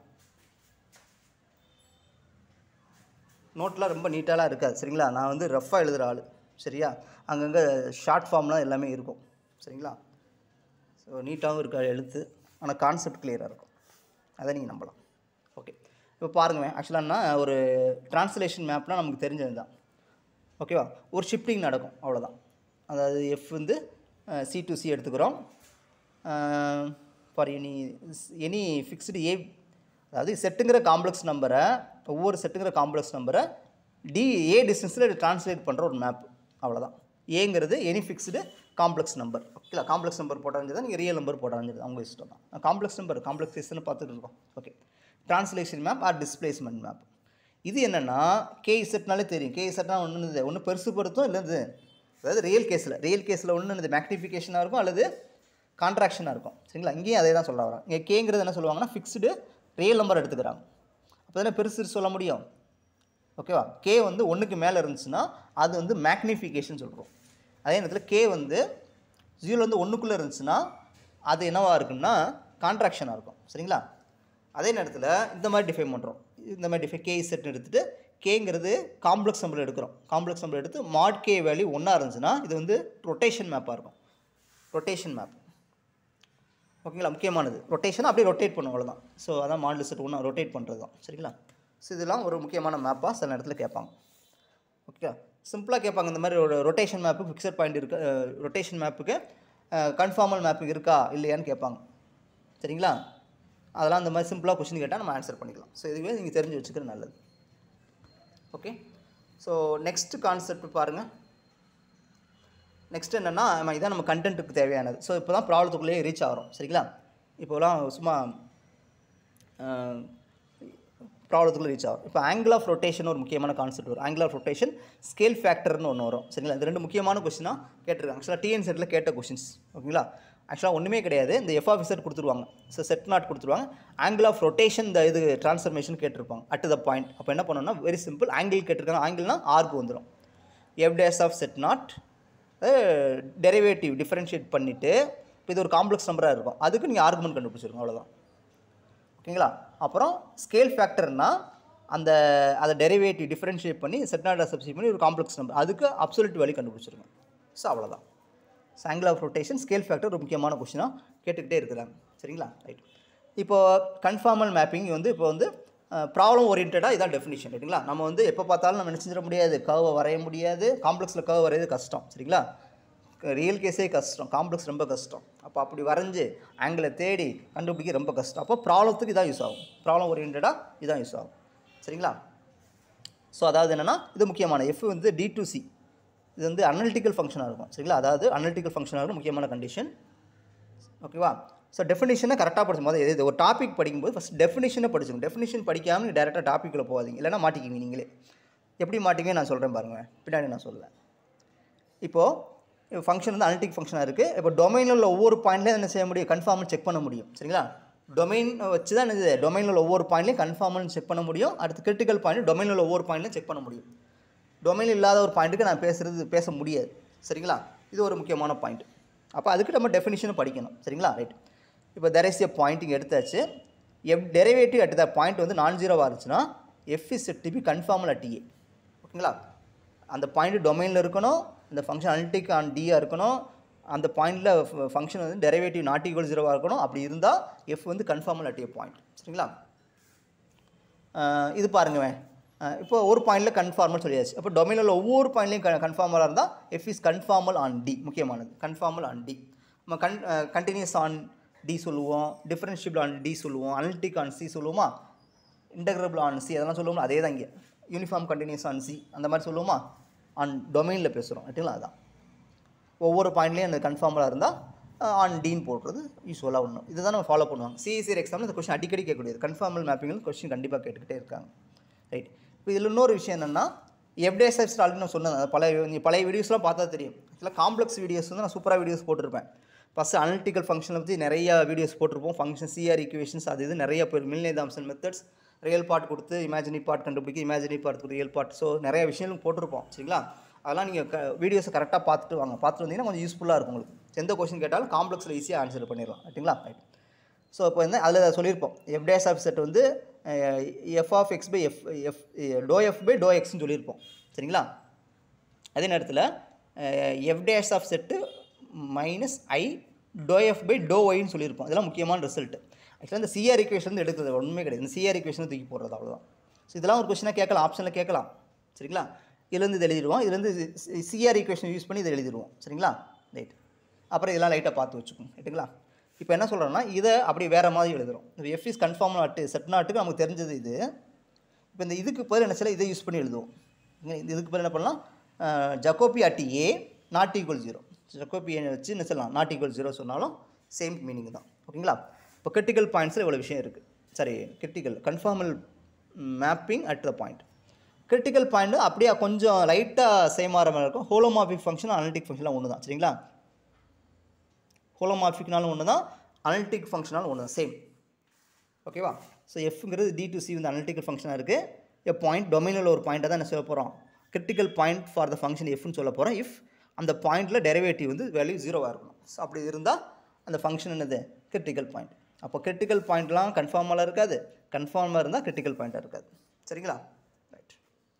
நோட்லாம் ரொம்ப நீட்டாலாம் இருக்காது சரிங்களா நான் வந்து ரஃப்பாக எழுதுகிற ஆள் சரியா அங்கங்கே ஷார்ட் ஃபார்ம்லாம் எல்லாமே இருக்கும் சரிங்களா ஸோ நீட்டாகவும் இருக்காது எழுத்து ஆனால் கான்செப்ட் கிளியராக இருக்கும் அதை நீங்கள் நம்பலாம் ஓகே இப்போ பாருங்கள் ஆக்சுவலாக ஒரு ட்ரான்ஸ்லேஷன் மேப்னால் நமக்கு தெரிஞ்சது தான் ஓகேவா ஒரு ஷிஃப்டிங் நடக்கும் அவ்வளோதான் அதாவது எஃப் வந்து சி டு சி எடுத்துக்கிறோம் for any any fixed a அதாவது செட்டுங்கிற காம்ப்ளெக்ஸ் நம்பரை ஒவ்வொரு செட்டுங்கிற காம்ப்ளெக்ஸ் நம்பரை டி ஏ டிஸ்டன்ஸில் ட்ரான்ஸ்லேட் பண்ணுற ஒரு மேப் அவ்வளோதான் ஏங்கிறது எனி ஃபிக்ஸ்டு காம்ப்ளெக்ஸ் நம்பர் ஓகேங்களா காம்ப்ளெக்ஸ் நம்பர் போட்டாலும் தான் நீங்கள் ரியல் நம்பர் போட்டாலும் அவங்க இஷ்டம் தான் காம்ப்ளெக்ஸ் நம்பர் காம்ப்ளெக்ஸேஷன் பார்த்துட்டு இருக்கோம் okay translation map or displacement map இது என்னென்னா கே இசட்னாலே தெரியும் கே இசட்னா ஒன்று ஒன்று பெருசு பொருத்தும் இல்லை இது அதாவது ரியல் கேஸில் ரியல் கேஸில் ஒன்று இது மேக்னிஃபிகேஷனாக இருக்கும் அல்லது கான்ட்ராக்ஷனாக இருக்கும் சரிங்களா இங்கேயும் அதே தான் சொல்ல வரோம் இங்கே கேங்கிறது என்ன சொல்லுவாங்கன்னா ஃபிக்ஸ்டு ரியல் நம்பர் எடுத்துக்கிறாங்க அப்போ தானே பெருசு சொல்ல முடியும் ஓகேவா கே வந்து ஒன்றுக்கு மேலே இருந்துச்சுன்னா அது வந்து மேக்னிஃபிகேஷன் சொல்கிறோம் அதே நேரத்தில் கே வந்து ஜீரோ வந்து ஒன்றுக்குள்ளே இருந்துச்சுன்னா அது என்னவாக இருக்குன்னா கான்ட்ராக்ஷனாக இருக்கும் சரிங்களா அதே நேரத்தில் இந்த மாதிரி டிஃபைன் பண்ணுறோம் இந்த மாதிரி டிஃபை கே செட்னு எடுத்துகிட்டு கேங்கிறது காம்ப்ளெக்ஸ் நம்பர் எடுக்கிறோம் காம்ப்ளெக்ஸ் நம்பர் எடுத்து மாட் கே வேல்யூ ஒன்றா இருந்துச்சுன்னா இது வந்து ரொட்டேஷன் மேப்பாக இருக்கும் ரொட்டேஷன் மேப் ஓகேங்களா முக்கியமானது ரொட்டேஷன் அப்படியே ரொட்டேட் பண்ணும் அவ்வளோதான் ஸோ அதான் மாடல் செட் ஒன்றா ரொட்டேட் பண்ணுறது தான் சரிங்களா ஸோ இதெல்லாம் ஒரு முக்கியமான மேப்பாக சில நேரத்தில் கேட்பாங்க ஓகே சிம்பிளாக கேட்பாங்க இந்த மாதிரி ஒரு ரொட்டேஷன் மேப்பு ஃபிக்ஸட் பாயிண்ட் இருக்கு ரொட்டேஷன் மேப்புக்கு கன்ஃபார்மல் மேப்பு இருக்கா இல்லையான்னு கேட்பாங்க சரிங்களா அதெல்லாம் இந்த மாதிரி சிம்பிளாக கொஷின் கேட்டால் நம்ம ஆன்சர் பண்ணிக்கலாம் ஸோ இதுவே நீங்கள் தெரிஞ்சு வச்சுக்கிறது நல்லது ஓகே ஸோ நெக்ஸ்ட் கான்செப்ட் பாருங்கள் நெக்ஸ்ட் என்னென்னா நம்ம இதான் நம்ம கண்டென்ட்டுக்கு தேவையானது ஸோ இப்போ தான் ப்ராப்ளத்துக்குள்ளேயே ரீச் ஆகிறோம் சரிங்களா இப்போலாம் சும்மா ப்ராப்ளத்துக்குள்ளே ரீச் ஆகும் இப்போ ஆங்கிள் ஆஃப் ரொட்டேஷன் ஒரு முக்கியமான கான்செப்ட் வரும் ஆங்கிள் ஆஃப் ரொட்டேஷன் ஸ்கேல் ஃபேக்டர்னு ஒன்று வரும் சரிங்களா இந்த ரெண்டு முக்கியமான கொஸ்டினாக கேட்டிருக்காங்க ஆக்சுவலாக டிஎன் செட்டில் கேட்ட கொஷின்ஸ் ஓகேங்களா ஆக்சுவலாக ஒன்றுமே கிடையாது இந்த எஃப் ஆஃப் செட் கொடுத்துருவாங்க ஸோ செட் நாட் கொடுத்துருவாங்க ஆங்கிள் ஆஃப் ரொட்டேஷன் இந்த இது ட்ரான்ஸ்ஃபர்மேஷன் கேட்டிருப்பாங்க அட் த பாயிண்ட் அப்போ என்ன பண்ணணும்னா வெரி சிம்பிள் ஆங்கிள் கேட்டிருக்காங்க ஆங்கிள்னா ஆர்க்கு வந்துடும் f dash of set naught derivative differentiate பண்ணிவிட்டு இப்போ இது ஒரு காம்ப்ளெக்ஸ் நம்பராக இருக்கும் அதுக்கு நீங்கள் ஆர்குமெண்ட் கண்டுபிடிச்சிருக்கோம் அவ்வளோதான் ஓகேங்களா அப்புறம் ஸ்கேல் ஃபேக்டர்னா அந்த அதை டெரிவேட்டிவ் டிஃப்ரென்ஷியேட் பண்ணி செட்னாடா சப்ஸ்டிட் பண்ணி ஒரு காம்ப்ளெக்ஸ் நம்பர் அதுக்கு அப்சல்யூட் வேல்யூ கண்டுபிடிச்சிருங்க ஸோ அவ்வளோதான் angle of rotation scale factor ஒரு முக்கியமான கொஷினாக கேட்டுக்கிட்டே இருக்கிறாங்க சரிங்களா ரைட் இப்போது கன்ஃபார்மல் மேப்பிங் வந்து இப்போ வந்து ப்ராப்ளம் ஓரியன்டாக இதான் டெஃபினிஷன் ரைட்டுங்களா நம்ம வந்து எப்போ பார்த்தாலும் நம்ம நினச்சிட முடியாது கர்வை வரைய முடியாது காம்ப்ளெக்ஸில் கர்வ் வரைയത് கஷ்டம் சரிங்களா ரியல் கேஸே கஷ்டம் காம்ப்ளெக்ஸ் ரொம்ப கஷ்டம் அப்போ அப்படி வரைஞ்சி ஆங்கிளை தேடி கண்டுபிடிக்க ரொம்ப கஷ்டம் அப்போ ப்ராப்ளத்துக்கு இதான் யூஸ் ஆகும் ப்ராப்ளம் ஓரியன்டாக இதான் யூஸ் ஆகும் சரிங்களா ஸோ அதாவது என்னென்னா இது முக்கியமான எஃப் வந்து டி டு சி இது வந்து அனலிட்டிக்கல் ஃபங்க்ஷனாக இருக்கும் சரிங்களா அதாவது அனலிட்டிக்கல் ஃபங்க்ஷனாக இருக்கும் முக்கியமான கண்டிஷன் ஓகேவா ஸோ டெஃபினிஷனை கரெக்டாக படிச்சும் போது இது ஒரு டாபிக் படிக்கும்போது ஃபஸ்ட் டெஃபினிஷனை படிச்சுக்கணும் டெஃபினிஷன் படிக்காமல் நீங்கள் டேரெக்டாக டாப்பிக்கில் போகாதீங்க இல்லைனா மாட்டிக்குவீங்க நீங்களே எப்படி மாட்டிங்க நான் சொல்கிறேன் பாருங்கள் பின்னாடி நான் சொல்லுவேன் இப்போது ஃபங்க்ஷன் வந்து அனலிட்டிக் ஃபங்க்ஷனாக இருக்குது இப்போ டொமைனில் உள்ள ஒவ்வொரு பாயிண்ட்லேயும் என்ன செய்ய முடியும் கன்ஃபார்ம்னு செக் பண்ண முடியும் சரிங்களா டொமைன் வச்சு தான் என்னது டொமைனில் உள்ள ஒவ்வொரு பாயிண்ட்லையும் கன்ஃபார்ம்னு செக் பண்ண முடியும் அடுத்து கிரிட்டிக்கல் பாயிண்ட் டொமைனில் உள்ள ஒவ்வொரு பாயிண்ட்லையும் செக் பண்ண முடியும் டொமைன் இல்லாத ஒரு பாயிண்ட்டுக்கு நான் பேசுகிறது பேச முடியாது சரிங்களா இது ஒரு முக்கியமான பாயிண்ட் அப்போ அதுக்கு நம்ம டெஃபினிஷனை படிக்கணும் சரிங்களா ரைட் இப்போ தெர் இஸ் எ பாயிண்டிங் எடுத்தாச்சு f derivative at the point வந்து நான் ஜீரோவாக இருந்துச்சுன்னா f is to be conformal at a ஓகேங்களா அந்த பாயிண்ட் டொமைனில் இருக்கணும் இந்த ஃபங்க்ஷன் அனலிட்டிக் ஆன் டியாக இருக்கணும் அந்த பாயிண்டில் ஃபங்க்ஷன் வந்து டெரிவேட்டிவ் நாட் ஈக்குவல் ஜீரோவாக இருக்கணும் அப்படி இருந்தால் எஃப் வந்து கன்ஃபார்மல் அட் ஏ பாயிண்ட் சரிங்களா அஹ் இது பாருங்கவேன் இப்போ ஒரு பாயிண்டில் கன்ஃபார்மல் சொல்லியாச்சு அப்போ டொமைனில் ஒவ்வொரு பாயிண்ட்லையும் கன்ஃபார்மலாக இருந்தால் f is conformal on D முக்கியமானது கன்ஃபார்மல் ஆன் டி நம்ம கன் கண்டினியூஸ் ஆன் டி சொல்லுவோம் டிஃப்ரென்ஷியபிள் ஆன் டி சொல்லுவோம் அனலிட்டிக் ஆன் சி சொல்லுவோமா இன்டகிரபிள் ஆன் சி அதெல்லாம் சொல்லுவோம் அதே தான் இங்கே யூனிஃபார்ம் கண்டினியூஸ் ஆன் சி அந்த மாதிரி சொல்லுவோமா ஆன் டொமைனில் பேசுகிறோம் ரைட்டுங்களா அதான் ஒவ்வொரு பாயிண்ட்லேயும் அந்த கன்ஃபார்மலாக இருந்தால் ஆன் டீன் போடுறது யூஸ்வலாக ஒன்றும் இதுதான் நம்ம ஃபாலோ பண்ணுவாங்க சிஎஸ்சிஆர் எக்ஸாமில் இந்த கொஸ்டின் அடிக்கடி கேட்கக்கூடியது கன்ஃபார்மல் மேப்பிங்கில் கொஸ்டின் கண்டிப்பாக கேட்டுக்கிட்டே இருக்காங்க ரைட் இப்போ இதில் இன்னொரு விஷயம் என்னென்னா எஃப்டே சைப்ஸ் ஆல்ரெடி நான் சொன்னேன் அது பழைய நீ பழைய வீடியோஸ்லாம் பார்த்தா தெரியும் ஆக்சுவலாக காம்ப்ளெக்ஸ் வீடியோஸ் வந்து நான் சூப்பராக வீடியோஸ் போட்டிருப்பேன் ஃபஸ்ட்டு அனலிட்டிக்கல் ஃபங்க்ஷனை பற்றி நிறைய வீடியோஸ் போட்டிருப்போம் ஃபங்க்ஷன் சிஆர் ஈக்குவேஷன்ஸ் அது இது நிறைய பேர் Milne Thomson methods real part கொடுத்து இமேஜினரி பார்ட் கண்டுபிடிக்க இமேஜினரி பார்ட் கொடுத்து ரியல் பார்ட் ஸோ நிறைய விஷயங்களும் போட்டிருப்போம் சரிங்களா அதெல்லாம் நீங்கள் க வீடியோஸை கரெக்டாக பார்த்துட்டு வாங்க பார்த்துட்டு வந்தீங்கன்னா கொஞ்சம் யூஸ்ஃபுல்லாக இருக்கும் உங்களுக்கு எந்த கொஸ்டின் கேட்டாலும் காம்ப்ளெக்ஸில் ஈஸியாக ஆன்சர் பண்ணிடலாம் ரைட்டுங்களா ரைட் ஸோ இப்போ வந்து அதில் சொல்லியிருப்போம் எஃப் டேஸ் ஆஃப் செட் வந்து f of x by f f doh f by doh எக்ஸ்னு சொல்லியிருப்போம் சரிங்களா அதே நேரத்தில் f dash of z minus i doh f by doh ஒய்னு சொல்லியிருப்போம் இதெல்லாம் முக்கியமான ரிசல்ட் ஆக்சுவலாக இந்த சிஆர் ஈக்குவேஷன் வந்து எடுக்கிறது ஒன்றுமே கிடையாது இந்த சிஆர் ஈக்குவேஷன் தூக்கி போடுறது அவ்வளோதான் ஸோ இதெல்லாம் ஒரு கொஸ்டினாக கேட்கலாம் ஆப்ஷனில் கேட்கலாம் சரிங்களா இதுலேருந்து இது எழுதிடுவோம் இதுலேருந்து சிஆர் ஈக்குவேஷன் யூஸ் பண்ணி இதை எழுதிடுவோம் சரிங்களா ரைட் அப்புறம் இதெல்லாம் லைட்டாக பார்த்து வச்சுக்கோங்க ரைட்டுங்களா இப்போ என்ன சொல்கிறோன்னா இதை அப்படி வேறு மாதிரி எழுதுறோம் இந்த f is conform naught z நாட்டுக்கு நமக்கு தெரிஞ்சது இது இப்போ இந்த இதுக்கு பதில் என்ன செய்யலாம் இதை யூஸ் பண்ணி எழுதுவோம் இங்க இந்த இதுக்கு பதில் என்ன பண்ணலாம் Jacobi at a not equal zero Jacobi வச்சு என்ன சொல்லலாம் நாட் ஈக்குவல் ஜீரோ சொன்னாலும் சேம் மீனிங் தான் ஓகேங்களா இப்போ கிரிட்டிக்கல் பாயிண்ட்ஸில் இவ்வளோ விஷயம் இருக்குது சரி critical conformal mapping at the point critical point அப்படியே கொஞ்சம் லைட்டாக சேம் ஆகிற மாதிரி இருக்கும் ஹோலோமார்பிக் ஃபங்க்ஷன் அனலிட்டிக் ஃபங்க்ஷன்லாம் ஒன்று தான் சரிங்களா ஹோலோமார்பிக்னாலும் ஒன்று தான் அனலிட்டிக் ஃபங்க்ஷனாலும் ஒன்று தான் சேம் ஓகேவா ஸோ எஃப்ங்கிறது டி டு சி வந்து அனலிட்டிக்கல் ஃபங்க்ஷனாக இருக்குது எ பாயிண்ட் டொமைனில் ஒரு பாயிண்ட்டை தான் என்ன சொல்ல போகிறோம் critical point for the function எஃப்னு சொல்ல போகிறோம் இஃப் அந்த பாயிண்ட்டில் டெரிவேட்டிவ் வந்து வேல்யூ ஜீரோவாக இருக்கணும் ஸோ அப்படி இருந்தால் அந்த ஃபங்க்ஷன் என்னது கிரிட்டிக்கல் பாயிண்ட் அப்போ கிரிட்டிக்கல் பாயிண்ட்லாம் கன்ஃபார்மெலாம் இருக்காது கன்ஃபார்மாக இருந்தால் கிரிட்டிக்கல் பாயிண்ட்டாக இருக்காது சரிங்களா ரைட்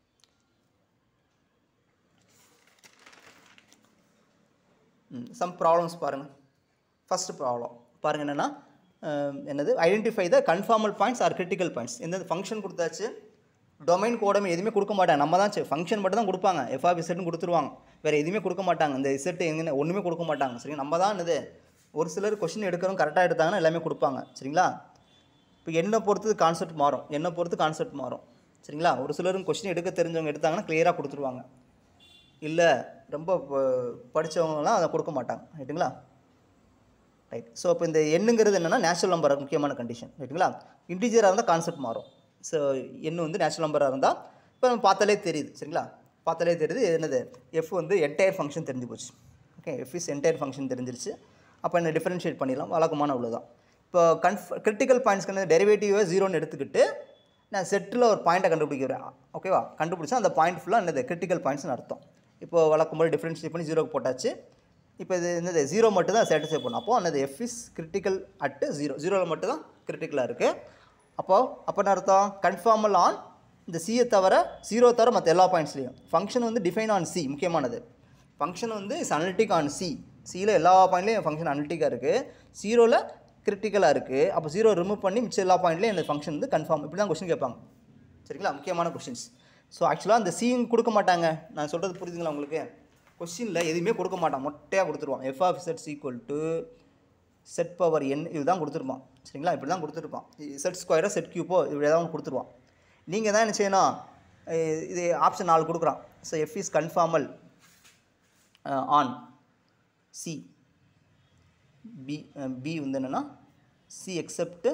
சம் ப்ராப்ளம்ஸ் பாருங்கள் ஃபஸ்ட்டு ப்ராப்ளம் பாருங்கள் என்னென்னா என்னது identify the conformal points or critical points எந்த ஃபங்க்ஷன் கொடுத்தாச்சு டொமைன் கோடமே எதுவுமே கொடுக்க மாட்டாங்க நம்ம தான் ஃபங்க்ஷன் மட்டும் தான் கொடுப்பாங்க எஃப்ஆப் இசட்னு கொடுத்துருவாங்க வேறு எதுவுமே கொடுக்க மாட்டாங்க இந்த இசட் எங்கே ஒன்றுமே கொடுக்க மாட்டாங்க சரிங்களா நம்ம தான் என்னது ஒரு சிலர் கொஷின் எடுக்கிறோம் கரெக்டாக எடுத்தாங்கன்னா எல்லாமே கொடுப்பாங்க சரிங்களா இப்போ என்னை பொறுத்து கான்செப்ட் மாறும் என்னை பொறுத்து கான்செப்ட் மாறும் சரிங்களா ஒரு சிலரும் கொஷின் எடுக்க தெரிஞ்சவங்க எடுத்தாங்கன்னா கிளியராக கொடுத்துருவாங்க இல்லை ரொம்ப ப- படிச்சவங்கலாம் அதை கொடுக்க மாட்டாங்க ரைட்டுங்களா ரைட் ஸோ இப்போ இந்த எண்ணுங்கிறது என்னென்னா நேச்சுரல் நம்பர் முக்கியமான கண்டிஷன் ரைட்டுங்களா இன்டிஜராக இருந்தால் கான்செப்ட் மாறும் ஸோ எண்ணு வந்து நேச்சுரல் நம்பராக இருந்தால் இப்போ நம்ம பார்த்தாலே தெரியுது சரிங்களா பார்த்தாலே தெரியுது என்னது எஃப் வந்து என்டையர் ஃபங்க்ஷன் தெரிஞ்சு போச்சு okay F is entire function தெரிஞ்சிருச்சு அப்போ என்ன டிஃபரன்ஷியேட் பண்ணிடலாம் வழக்கமான அவ்வளோதான் இப்போ கன்ஃப் கிரிட்டிக்கல் பாயிண்ட்ஸ்க்கு டெரிவேட்டிவை ஜீரோன்னு எடுத்துக்கிட்டு நான் செட்டில் ஒரு பாயிண்ட்டை கண்டுபிடிக்கிறேன் ஓகேவா கண்டுபிடிச்சா அந்த பாயிண்ட் ஃபுல்லாக என்னது கிரிட்டிக்கல் பாயிண்ட்ஸ்னு அர்த்தம் இப்போ வழக்கம் போல் டிஃப்ரென்ஷியேட் பண்ணி ஜீரோக்கு போட்டாச்சு இப்போ இது என்னது ஜீரோ மட்டும் தான் சாட்டிஸ்ஃபை பண்ணும் அப்போது என்னது f is critical at zero ஜீரோவில் மட்டும் தான் கிரிட்டிக்கலாக இருக்குது அப்போது அப்போ என்ன அர்த்தம் கன்ஃபார்மல் ஆன் இந்த சியை தவிர ஜீரோ தவிர மற்ற எல்லா பாயிண்ட்ஸ்லையும் ஃபங்க்ஷன் வந்து டிஃபைன் ஆன் சி முக்கியமானது ஃபங்க்ஷன் வந்து இஸ் அனலிட்டிக் ஆன் சி சியில் எல்லா பாயிண்ட்லேயும் ஃபங்க்ஷன் அனலிட்டிக்காக இருக்குது ஜீரோவில் கிரிட்டிக்கலாக இருக்குது அப்போ ஜீரோ ரிமூவ் பண்ணி மிச்ச எல்லா பாயிண்ட்லேயும் இந்த ஃபங்க்ஷன் வந்து கன்ஃபார்ம் இப்படி தான் கொஸ்டின் கேட்பாங்க சரிங்களா முக்கியமான கொஷின்ஸ் ஸோ ஆக்சுவலாக அந்த சீன் கொடுக்க மாட்டாங்க நான் சொல்கிறது புரியுதுங்களா உங்களுக்கு கொஸ்டினில் எதுவுமே கொடுக்க மாட்டான் மொட்டையாக கொடுத்துருவான் எஃப் ஆஃப் செட்ஸ் equal to z power n இதுதான் கொடுத்துருப்பான் சரிங்களா இப்படி தான் கொடுத்துருப்பான் செட் ஸ்கொயரோ செட் கியூப்போ இப்படி ஏதாவது ஒன்று கொடுத்துருவான் நீங்கள் தான் என்ன செய்யணும் அஹ் இது ஆப்ஷன் நாலு கொடுக்குறான் so f is conformal on C B B வந்து என்னென்னா C except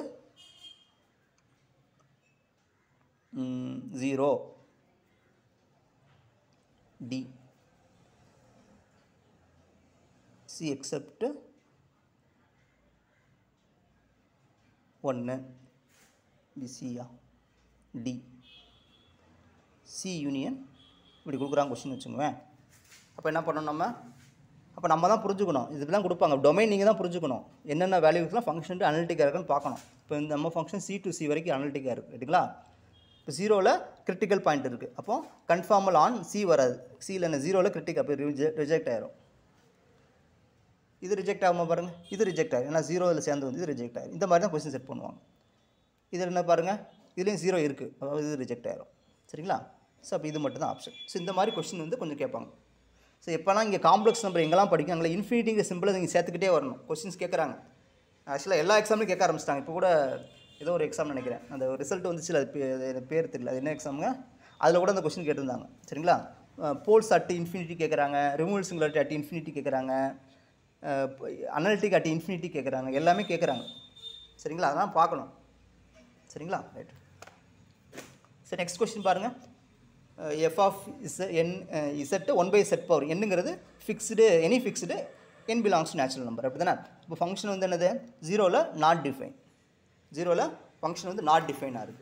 zero D C except ஒன்று பிசியா டி சி யூனியன் இப்படி கொடுக்குறாங்க கொஸ்டின் வச்சுக்குவேன் அப்போ என்ன பண்ணணும் நம்ம அப்போ நம்ம தான் புரிஞ்சுக்கணும் இதுக்கெல்லாம் கொடுப்பாங்க டொமைன் நீங்கள் தான் புரிஞ்சுக்கணும் என்னென்ன வேல்யூஸ்லாம் ஃபங்க்ஷன் அனலிட்டிக்காக இருக்குன்னு பார்க்கணும் இப்போ இந்த நம்ம ஃபங்க்ஷன் சி டு சி வரைக்கும் அனலிட்டிக்காக இருக்குது ரைட்டுங்களா இப்போ ஜீரோவில் கிரிட்டிக்கல் பாயிண்ட் இருக்குது அப்போ கன்ஃபார்மல் ஆன் சி வராது சியில் என்ன ஜீரோவில் கிரிட்டிக்கல் அப்போ ரிஜெக்ட் ஆயிரும் இது ரிஜெக்ட் ஆகாம பாருங்கள் இது ரிஜெக்ட் ஆகும் ஏன்னா ஜீரோவில் சேர்ந்து வந்து இது ரிஜெக்ட் ஆகும் இந்த மாதிரி தான் கொஸ்டின் செட் பண்ணுவாங்க இதில் என்ன பாருங்கள் இதுலேயும் ஜீரோ இருக்குது அதாவது இது ரிஜெக்ட் ஆயிரும் சரிங்களா ஸோ அப்போ இது மட்டும் தான் ஆப்ஷன் ஸோ இந்த மாதிரி கொஸ்டின் வந்து கொஞ்சம் கேட்பாங்க ஸோ எப்போலாம் இங்கே காம்ப்ளெக்ஸ் நம்பர் எங்கெல்லாம் படிக்கும் அங்கே இன்ஃபினிட்டிங்கிற சிம்பிளை நீங்கள் சேர்த்துக்கிட்டே வரணும் கொஸ்டின்ஸ் கேட்குறாங்க ஆக்சுவலாக எல்லா எக்ஸாம்லையும் கேட்க ஆரம்பிச்சிட்டாங்க இப்போ கூட ஏதோ ஒரு எக்ஸாம் நினைக்கிறேன் அந்த ரிசல்ட் வந்துச்சு அது பே- அது எனக்கு பேர் தெரியல அது என்ன எக்ஸாமுங்க அதில் கூட அந்த கொஸ்டின் கேட்டிருந்தாங்க சரிங்களா போல்ஸ் அட் இன்ஃபினிட்டி கேட்குறாங்க ரிமூவல் சிங்குலாரிட்டி அட் இன்ஃபினிட்டி கேட்குறாங்க அனலிட்டிக் அட் இன்ஃபினிட்டி கேட்குறாங்க எல்லாமே கேட்குறாங்க சரிங்களா அதெல்லாம் பார்க்கணும் சரிங்களா ரைட் சரி நெக்ஸ்ட் கொஸ்டின் பாருங்கள் f of is n z one by z power என்னங்கிறது fixed any fixed n belongs to natural number அப்படி தானே இப்போ ஃபங்க்ஷன் வந்து என்னது ஜீரோவில் நாட் டிஃபைன் ஜீரோவில் ஃபங்க்ஷன் வந்து நாட் டிஃபைனாக இருக்குது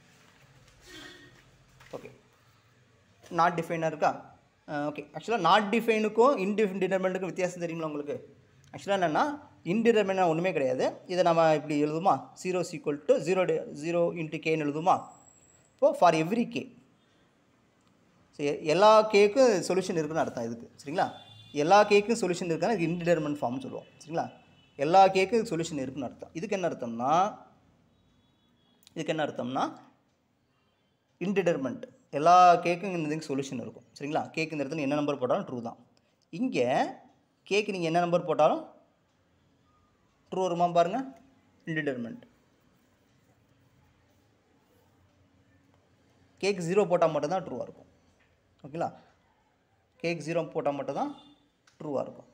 ஓகே நாட் டிஃபைனாக இருக்கா ஓகே ஆக்சுவலாக நாட் டிஃபைனுக்கும் இன்டிடெர்மெண்ட்டுக்கும் வித்தியாசம் தெரியுங்களா உங்களுக்கு ஆக்சுவலாக என்னென்னா இன்டிடெர்மெண்ட் ஒன்றுமே கிடையாது இதை நம்ம இப்படி எழுதுமா zero equal to zero zero into கேன்னு எழுதுமா இப்போது ஃபார் எவ்ரி கே ஸோ எல்லா கேக்கும் சொல்யூஷன் இருக்குன்னு அர்த்தம் இதுக்கு சரிங்களா எல்லா கேக்கும் சொல்யூஷன் இருக்குன்னா இது இன்டிடெர்மெண்ட் ஃபார்ம்னு சொல்லுவோம் சரிங்களா எல்லா கேக்கும் சொல்யூஷன் இருக்குன்னு அர்த்தம் இதுக்கு என்ன அர்த்தம்னா இதுக்கு என்ன அர்த்தம்னா இன்டிடெர்மெண்ட் எல்லா கேக்கும் இந்த இதுக்கு சொல்யூஷன் இருக்கும் சரிங்களா கேக்கு இந்த இடத்துல என்ன நம்பர் போட்டாலும் ட்ரூ தான் இங்கே கேக்கு நீங்கள் என்ன நம்பர் போட்டாலும் ட்ரூ வருமா பாருங்கள் இன்டிடெர்மெண்ட் கேக் ஜீரோ போட்டால் மட்டும்தான் ட்ரூவாக இருக்கும் ஓகேங்களா கேக் ஜீரோ போட்டால் மட்டும்தான் ட்ரூவாக இருக்கும்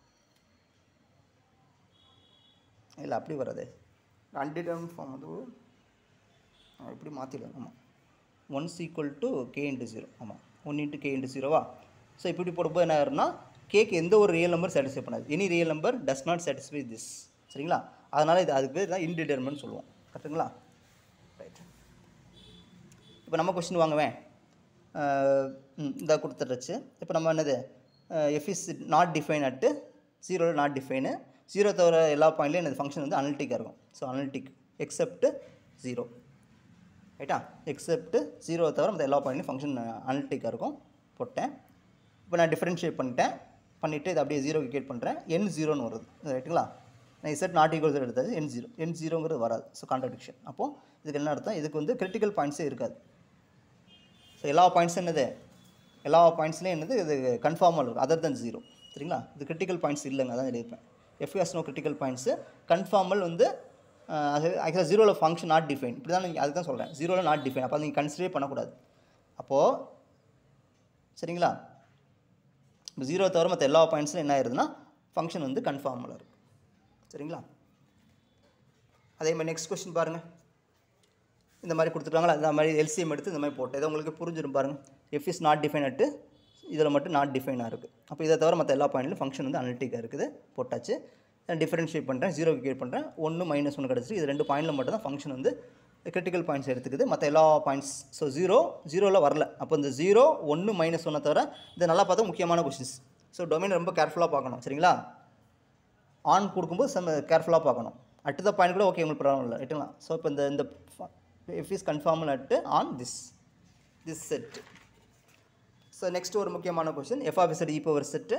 இல்லை அப்படி வராது அன்டிடம் ஃபார்ம் வந்து ஆ, இப்படி மாற்றிடுவேன் ஆமாம் once equal to k into zero ஆமாம் ஒன் இன்ட்டு கே இன்ட்டு ஜீரோவா ஸோ இப்படி போடும்போது என்ன ஆகும்னா கேக்கு எந்த ஒரு ரியல் நம்பர் சாட்டிஸ்ஃபை பண்ணாது any real number does not satisfy this சரிங்களா அதனால் இது அதுக்கு பேர் தான் இன்டிடெர்மன் சொல்லுவோம் கரெக்டுங்களா ரைட் இப்போ நம்ம கொஸ்டின் வாங்குவேன் இந்த கொடுத்துட்ருச்சு இப்போ நம்ம என்னது f is not define at ஜீரோவில் நாட் டிஃபைனு ஜீரோ தவிர எல்லா பாயிண்ட்லேயும் இந்த ஃபங்க்ஷன் வந்து அனலிட்டிக்காக இருக்கும் ஸோ அனலிட்டிக் எக்ஸப்ட் ஜீரோ ரைட்டா எக்ஸப்ட் ஜீரோ தவிர மற்ற எல்லா பாயிண்ட்லையும் ஃபங்க்ஷன் அனலிட்டிக்காக இருக்கும் போட்டேன் இப்போ நான் டிஃப்ரென்ஷியேட் பண்ணிட்டேன் பண்ணிவிட்டு இதை அப்படியே ஜீரோ கிரியேட் பண்ணுறேன் என் ஜீரோன்னு வருது ரைட்டுங்களா நான் இசட் நாட் ஈக்குவல் எடுத்தது என் ஜீரோ என் ஜீரோங்கிறது வராது ஸோ கான்ட்ரடிக்ஷன் அப்போது இதுக்கு என்ன அர்த்தம் இதுக்கு வந்து கிரிட்டிக்கல் பாயிண்ட்ஸே இருக்காது ஸோ எல்லா பாயிண்ட்ஸும் என்னது எல்லா பாயிண்ட்ஸ்லேயும் என்னது இது கன்ஃபார்மாக இருக்கும் அதர் தன் ஜீரோ சரிங்களா இது கிரிட்டிக்கல் பாயிண்ட்ஸ் இல்லைங்க அதான் எழுதிப்பேன் f's no critical points conformal வந்து ஆக்சுவலாக ஜீரோவில் ஃபங்க்ஷன் நாட் டிஃபைன் இப்படி தான் நீங்கள் அதுக்கு தான் சொல்கிறேன் ஜீரோவில் நாட் டிஃபைன் அப்போ நீங்கள் கன்சிடரே பண்ணக்கூடாது அப்போது சரிங்களா இப்போ ஜீரோ தவிர மற்ற எல்லா பாயிண்ட்ஸும் என்ன ஆயிருதுன்னா ஃபங்க்ஷன் வந்து கன்ஃபார்மில் இருக்கும் சரிங்களா அதே மாதிரி நெக்ஸ்ட் கொஸ்டின் பாருங்கள் இந்த மாதிரி கொடுத்துருக்காங்களா இந்த மாதிரி எல்சிஎம் எடுத்து இந்த மாதிரி போட்டு இதை உங்களுக்கு புரிஞ்சிடும் பாருங்கள் f is not define at இதில் மட்டும் நாட் டிஃபைனாக இருக்குது அப்போ இதை தவிர மற்ற எல்லா பாயிண்ட்லையும் ஃபங்க்ஷன் வந்து அனலிட்டிக்காக இருக்குது போட்டாச்சு நான் டிஃபரன்ஷியேட் பண்ணுறேன் ஜீரோ கிரியேட் பண்ணுறேன் ஒன்று மைனஸ் ஒன்று கிடச்சி இது ரெண்டு பாயிண்டில் மட்டும் தான் ஃபங்க்ஷன் வந்து கிரிட்டிக்கல் பாயிண்ட்ஸ் எடுத்துக்குது மற்ற எல்லா பாயிண்ட்ஸ் ஸோ ஜீரோ ஜீரோவில் வரல அப்போ இந்த ஜீரோ ஒன்று மைனஸ் ஒன்றை தவிர இது நல்லா பார்த்தா முக்கியமான கொஷின்ஸ் ஸோ டொமைன் ரொம்ப கேர்ஃபுல்லாக பார்க்கணும் சரிங்களா ஆன் கொடுக்கும்போது செம்ம கேர்ஃபுல்லாக பார்க்கணும் அட் த பாயிண்ட் கூட ஓகே உங்களுக்கு ப்ராப்ளம் இல்லை ரைட்டுங்களா ஸோ இப்போ இந்த இந்த if is conformal at on this this z so next ஒரு முக்கியமான question f of e power z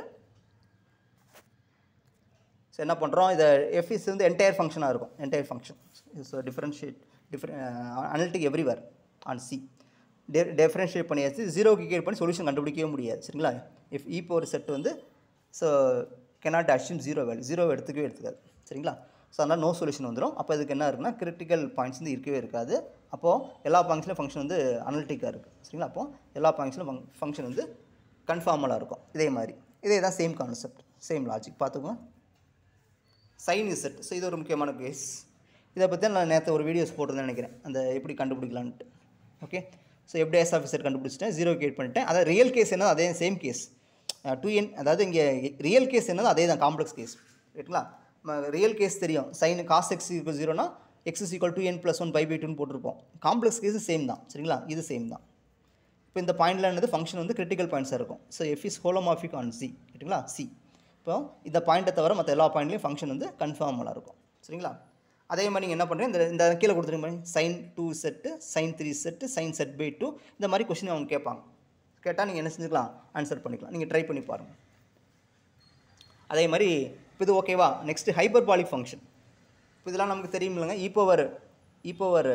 so என்ன பண்ணுறோம் இதை எஃப் இஸ் வந்து என்டையர் ஃபங்க்ஷனாக இருக்கும் entire function so differentiate different analytic everywhere on C டெ டிஃப்ரென்ஷியேட் பண்ணியாச்சு ஜீரோக்கு கேட் பண்ணி சொல்யூஷன் கண்டுபிடிக்கவே முடியாது சரிங்களா இஃப் இ பவர் செட் வந்து so cannot assume zero value zero எடுத்துக்கவே எடுத்துக்காது சரிங்களா ஸோ அதனால் நோ சொல்யூஷன் வந்துடும் அப்போ இதுக்கு என்ன இருக்குன்னா கிரிட்டிக்கல் பாயிண்ட்ஸ் வந்து இருக்கவே இருக்காது அப்போது எல்லா பாயிண்ட்ஸ்லையும் ஃபங்க்ஷன் வந்து அனலிட்டிக்காக இருக்குது சரிங்களா அப்போது எல்லா பாயிண்ட்ஸ்லையும் ஃபங்க்ஷன் வந்து கன்ஃபார்மலாக இருக்கும் இதே மாதிரி இதே தான் சேம் கான்செப்ட் சேம் லாஜிக் பார்த்துக்கோங்க சைன் இசட் ஸோ இது ஒரு முக்கியமான கேஸ் இதை பற்றி நான் நேற்று ஒரு வீடியோஸ் போட்டிருந்தேன் நினைக்கிறேன் அந்த எப்படி கண்டுபிடிக்கலான்ட்டு ஓகே ஸோ எப்படி எஸ் ஆஃபீஸர் கண்டுபிடிச்சிட்டேன் ஜீரோ கிரியேட் பண்ணிட்டேன் அதாவது ரியல் கேஸ் என்னது அதே சேம் கேஸ் டூ என் அதாவது இங்கே ரியல் கேஸ் என்னது அதே தான் காம்ப்ளெக்ஸ் கேஸ் ரைட்டுங்களா ரியல் கேஸ் தெரியும் சைன் காஸ் எக்ஸ் ஈக்குவல் ஜீரோனா x is equal two n plus one pi by டூன்னு போட்டிருப்போம் காம்ப்ளெக்ஸ் கேஸு சேம் தான் சரிங்களா இது சேம் தான் இப்போ இந்த பாயிண்டில் என்னது ஃபங்க்ஷன் வந்து கிரிட்டிக்கல் பாயிண்ட்ஸாக இருக்கும் so f is holomorphic on C ரைட்டுங்களா சி இப்போ இந்த பாயிண்ட்டை தவிர மற்ற எல்லா பாயிண்ட்லையும் ஃபங்க்ஷன் வந்து கன்ஃபார்மலாக இருக்கும் சரிங்களா அதே மாதிரி நீங்கள் என்ன பண்ணுறீங்க இந்த இந்த கீழே கொடுத்துருங்க sine two z sine three z sine z by two இந்த மாதிரி கொஷின் அவங்க கேட்பாங்க கேட்டால் நீங்கள் என்ன செஞ்சுக்கலாம் ஆன்சர் பண்ணிக்கலாம் நீங்கள் ட்ரை பண்ணி பாருங்கள் அதே மாதிரி இப்போ இது ஓகேவா நெக்ஸ்ட்டு ஹைப்பர் பாலிக் ஃபங்க்ஷன் இப்போ இதெல்லாம் நமக்கு தெரியும் இல்லைங்க ஈப்போவர் ஈப்போவர்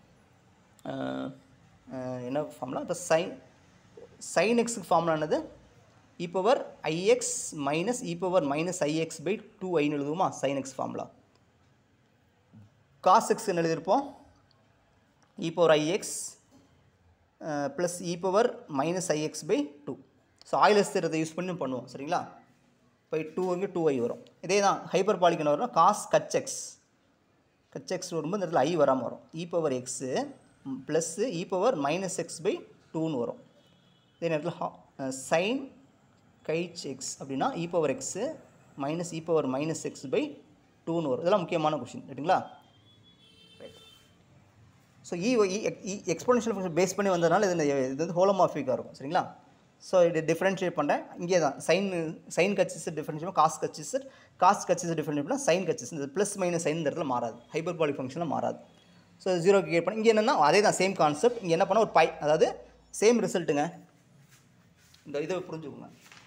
என்ன ஃபார்ம்லாம் இப்போ சைன் சைன் எக்ஸுக்கு ஃபார்முலா என்னது e power i x minus e power minus i x by two ஐன்னு எழுதுவோமா சைன் எக்ஸ் ஃபார்முலா காஸ் எக்ஸ்ன்னு எழுதியிருப்போம் e power i x plus e power minus i x by two so Euler's தேரத்தை யூஸ் பண்ணி பண்ணுவோம் சரிங்களா பை டூ இங்கே டூ ஐ வரும் இதே தான் ஹைப்பர் பாலிக் என்ன வரும் cos cosh x cosh x வரும்போது இந்த இடத்துல ஐ வராமல் வரும் e power x plus e power minus x by டூன்னு வரும் இதே நேரத்தில் சைன் கைச் எக்ஸ் அப்படின்னா e power x minus e power minus x by டூன்னு வரும் இதெல்லாம் முக்கியமான கொஷின் ரைட்டுங்களா so e e exponential function base பண்ணி வந்ததுனால இது இது வந்து ஹோலோமாஃபிக்காக இருக்கும் சரிங்களா ஸோ இது டிஃப்ரென்ஷியேட் பண்ணுறேன் இங்கே தான் sine sine h x differentiate cos h x cos h x differentiate பண்ணால் சைன் கட்சிஸ் இந்த ப்ளஸ் மைனஸ் சைன் இந்த இடத்துல மாறாது ஹைப்பர் பாலிக் ஃபங்க்ஷனில் மாறாது ஸோ ஜீரோ கிரியேட் பண்ணி இங்கே என்னென்னா அதே தான் சேம் கான்செப்ட் இங்கே என்ன பண்ணால் ஒரு பை அதாவது சேம் ரிசல்ட்டுங்க இந்த இதை புரிஞ்சுக்கோங்க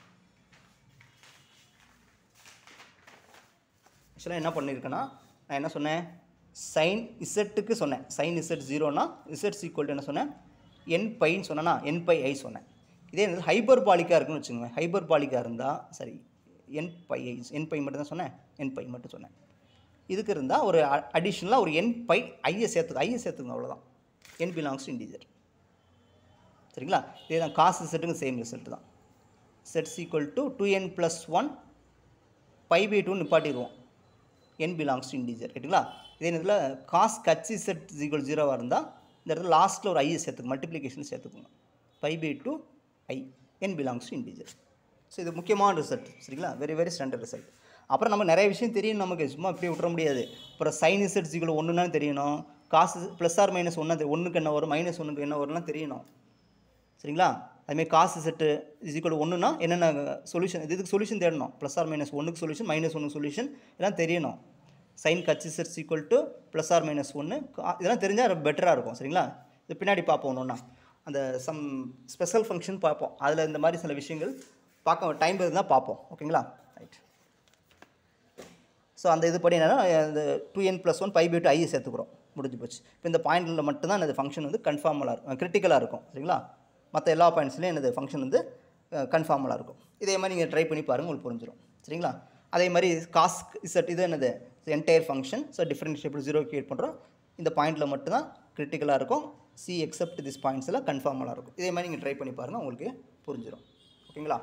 ஆக்சுவலாக என்ன பண்ணியிருக்கேன்னா நான் என்ன சொன்னேன் சைன் இசட்டுக்கு சொன்னேன் சைன் இசட் ஜீரோனா இசட் ஈக்குவல் என்ன சொன்னேன் என் பைன்னு சொன்னேன்னா என் பை ஐ சொன்னேன் இதே என்னது ஹைப்பர் பாலிக்காக இருக்குன்னு வச்சுக்கோங்க ஹைப்பர் பாலிக்காக இருந்தால் சரி என் பை ஐ என் பை மட்டும் தான் சொன்னேன் என் பை மட்டும் சொன்னேன் இதுக்கு இருந்தால் ஒரு அடிஷ்னலாக ஒரு என் பை ஐயை சேர்த்துக்கு ஐயை சேர்த்துங்க அவ்வளோதான் என் பிலாங்ஸ் டு இன்டீஜர் சரிங்களா இதே தான் காசு செட்டுங்க சேம் ரிசல்ட் தான் செட்ஸ் equal to two n plus one pi by two நிப்பாட்டிடுவோம் என் பிலாங்ஸ் டு இன்டீஜர் ரைட்டுங்களா இதே நேரத்தில் காஸ் கட்சி செட் ஈக்குவல் ஜீரோவாக இருந்தால் இந்த இடத்துல லாஸ்ட்டில் ஒரு ஐ சேர்த்துக்கு மல்டிப்ளிகேஷன் சேர்த்துக்கோங்க pi by two i n belongs to integer so இது முக்கியமான ரிசல்ட் சரிங்களா வெரி வெரி ஸ்டாண்டர்ட் ரிசல்ட் அப்புறம் நம்ம நிறைய விஷயம் தெரியும் நமக்கு சும்மா இப்படி விட்டுற முடியாது அப்புறம் சைன் இசட் ஜீக்குள்ள ஒன்றுனா தெரியணும் காசு ப்ளஸ் ஆர் மைனஸ் ஒன்று ஒன்றுக்கு என்ன வரும் மைனஸ் ஒன்றுக்கு என்ன வரும்லாம் தெரியணும் சரிங்களா அதுமாதிரி காசு செட்டு இஸ் ஈக்குவல் ஒன்றுனா என்னென்ன சொல்யூஷன் இதுக்கு சொல்யூஷன் தேடணும் ப்ளஸ் ஆர் மைனஸ் ஒன்றுக்கு சொல்யூஷன் மைனஸ் ஒன்று சொல்யூஷன் இதெல்லாம் தெரியணும் சைன் கட்சி sets equal to plus or minus ஒன்று இதெல்லாம் தெரிஞ்சால் பெட்டராக இருக்கும் சரிங்களா இது பின்னாடி பார்ப்போம் ஒன்றா அந்த சம் ஸ்பெஷல் ஃபங்க்ஷன் பார்ப்போம் அதில் இந்த மாதிரி சில விஷயங்கள் பார்க்க டைம் இருந்தால் பார்ப்போம் ஓகேங்களா ரைட் ஸோ அந்த இது படி என்னன்னா இந்த two n plus one pi by two i சேர்த்துக்கிறோம் முடிஞ்சு போச்சு இப்போ இந்த பாயிண்டில் மட்டும்தான் இந்த ஃபங்க்ஷன் வந்து கன்ஃபார்மலாக இருக்கும் கிரிட்டிக்கலாக இருக்கும் சரிங்களா மற்ற எல்லா பாயிண்ட்ஸ்லையும் எனது ஃபங்க்ஷன் வந்து கன்ஃபார்மலாக இருக்கும் இதே மாதிரி நீங்கள் ட்ரை பண்ணி பாருங்கள் உங்களுக்கு புரிஞ்சிடும் சரிங்களா அதே மாதிரி காஸ் இசட் இது என்னது entire function so differentiable zero create பண்ணுறோம் இந்த பாயிண்டில் மட்டும்தான் கிரிட்டிக்கலாக இருக்கும் சி எக்ஸப்ட் திஸ் பாயிண்ட்ஸில் கன்ஃபார்மலாக இருக்கும் இதே மாதிரி நீங்கள் ட்ரை பண்ணி பாருங்கள் உங்களுக்கு புரிஞ்சிடும் ஓகேங்களா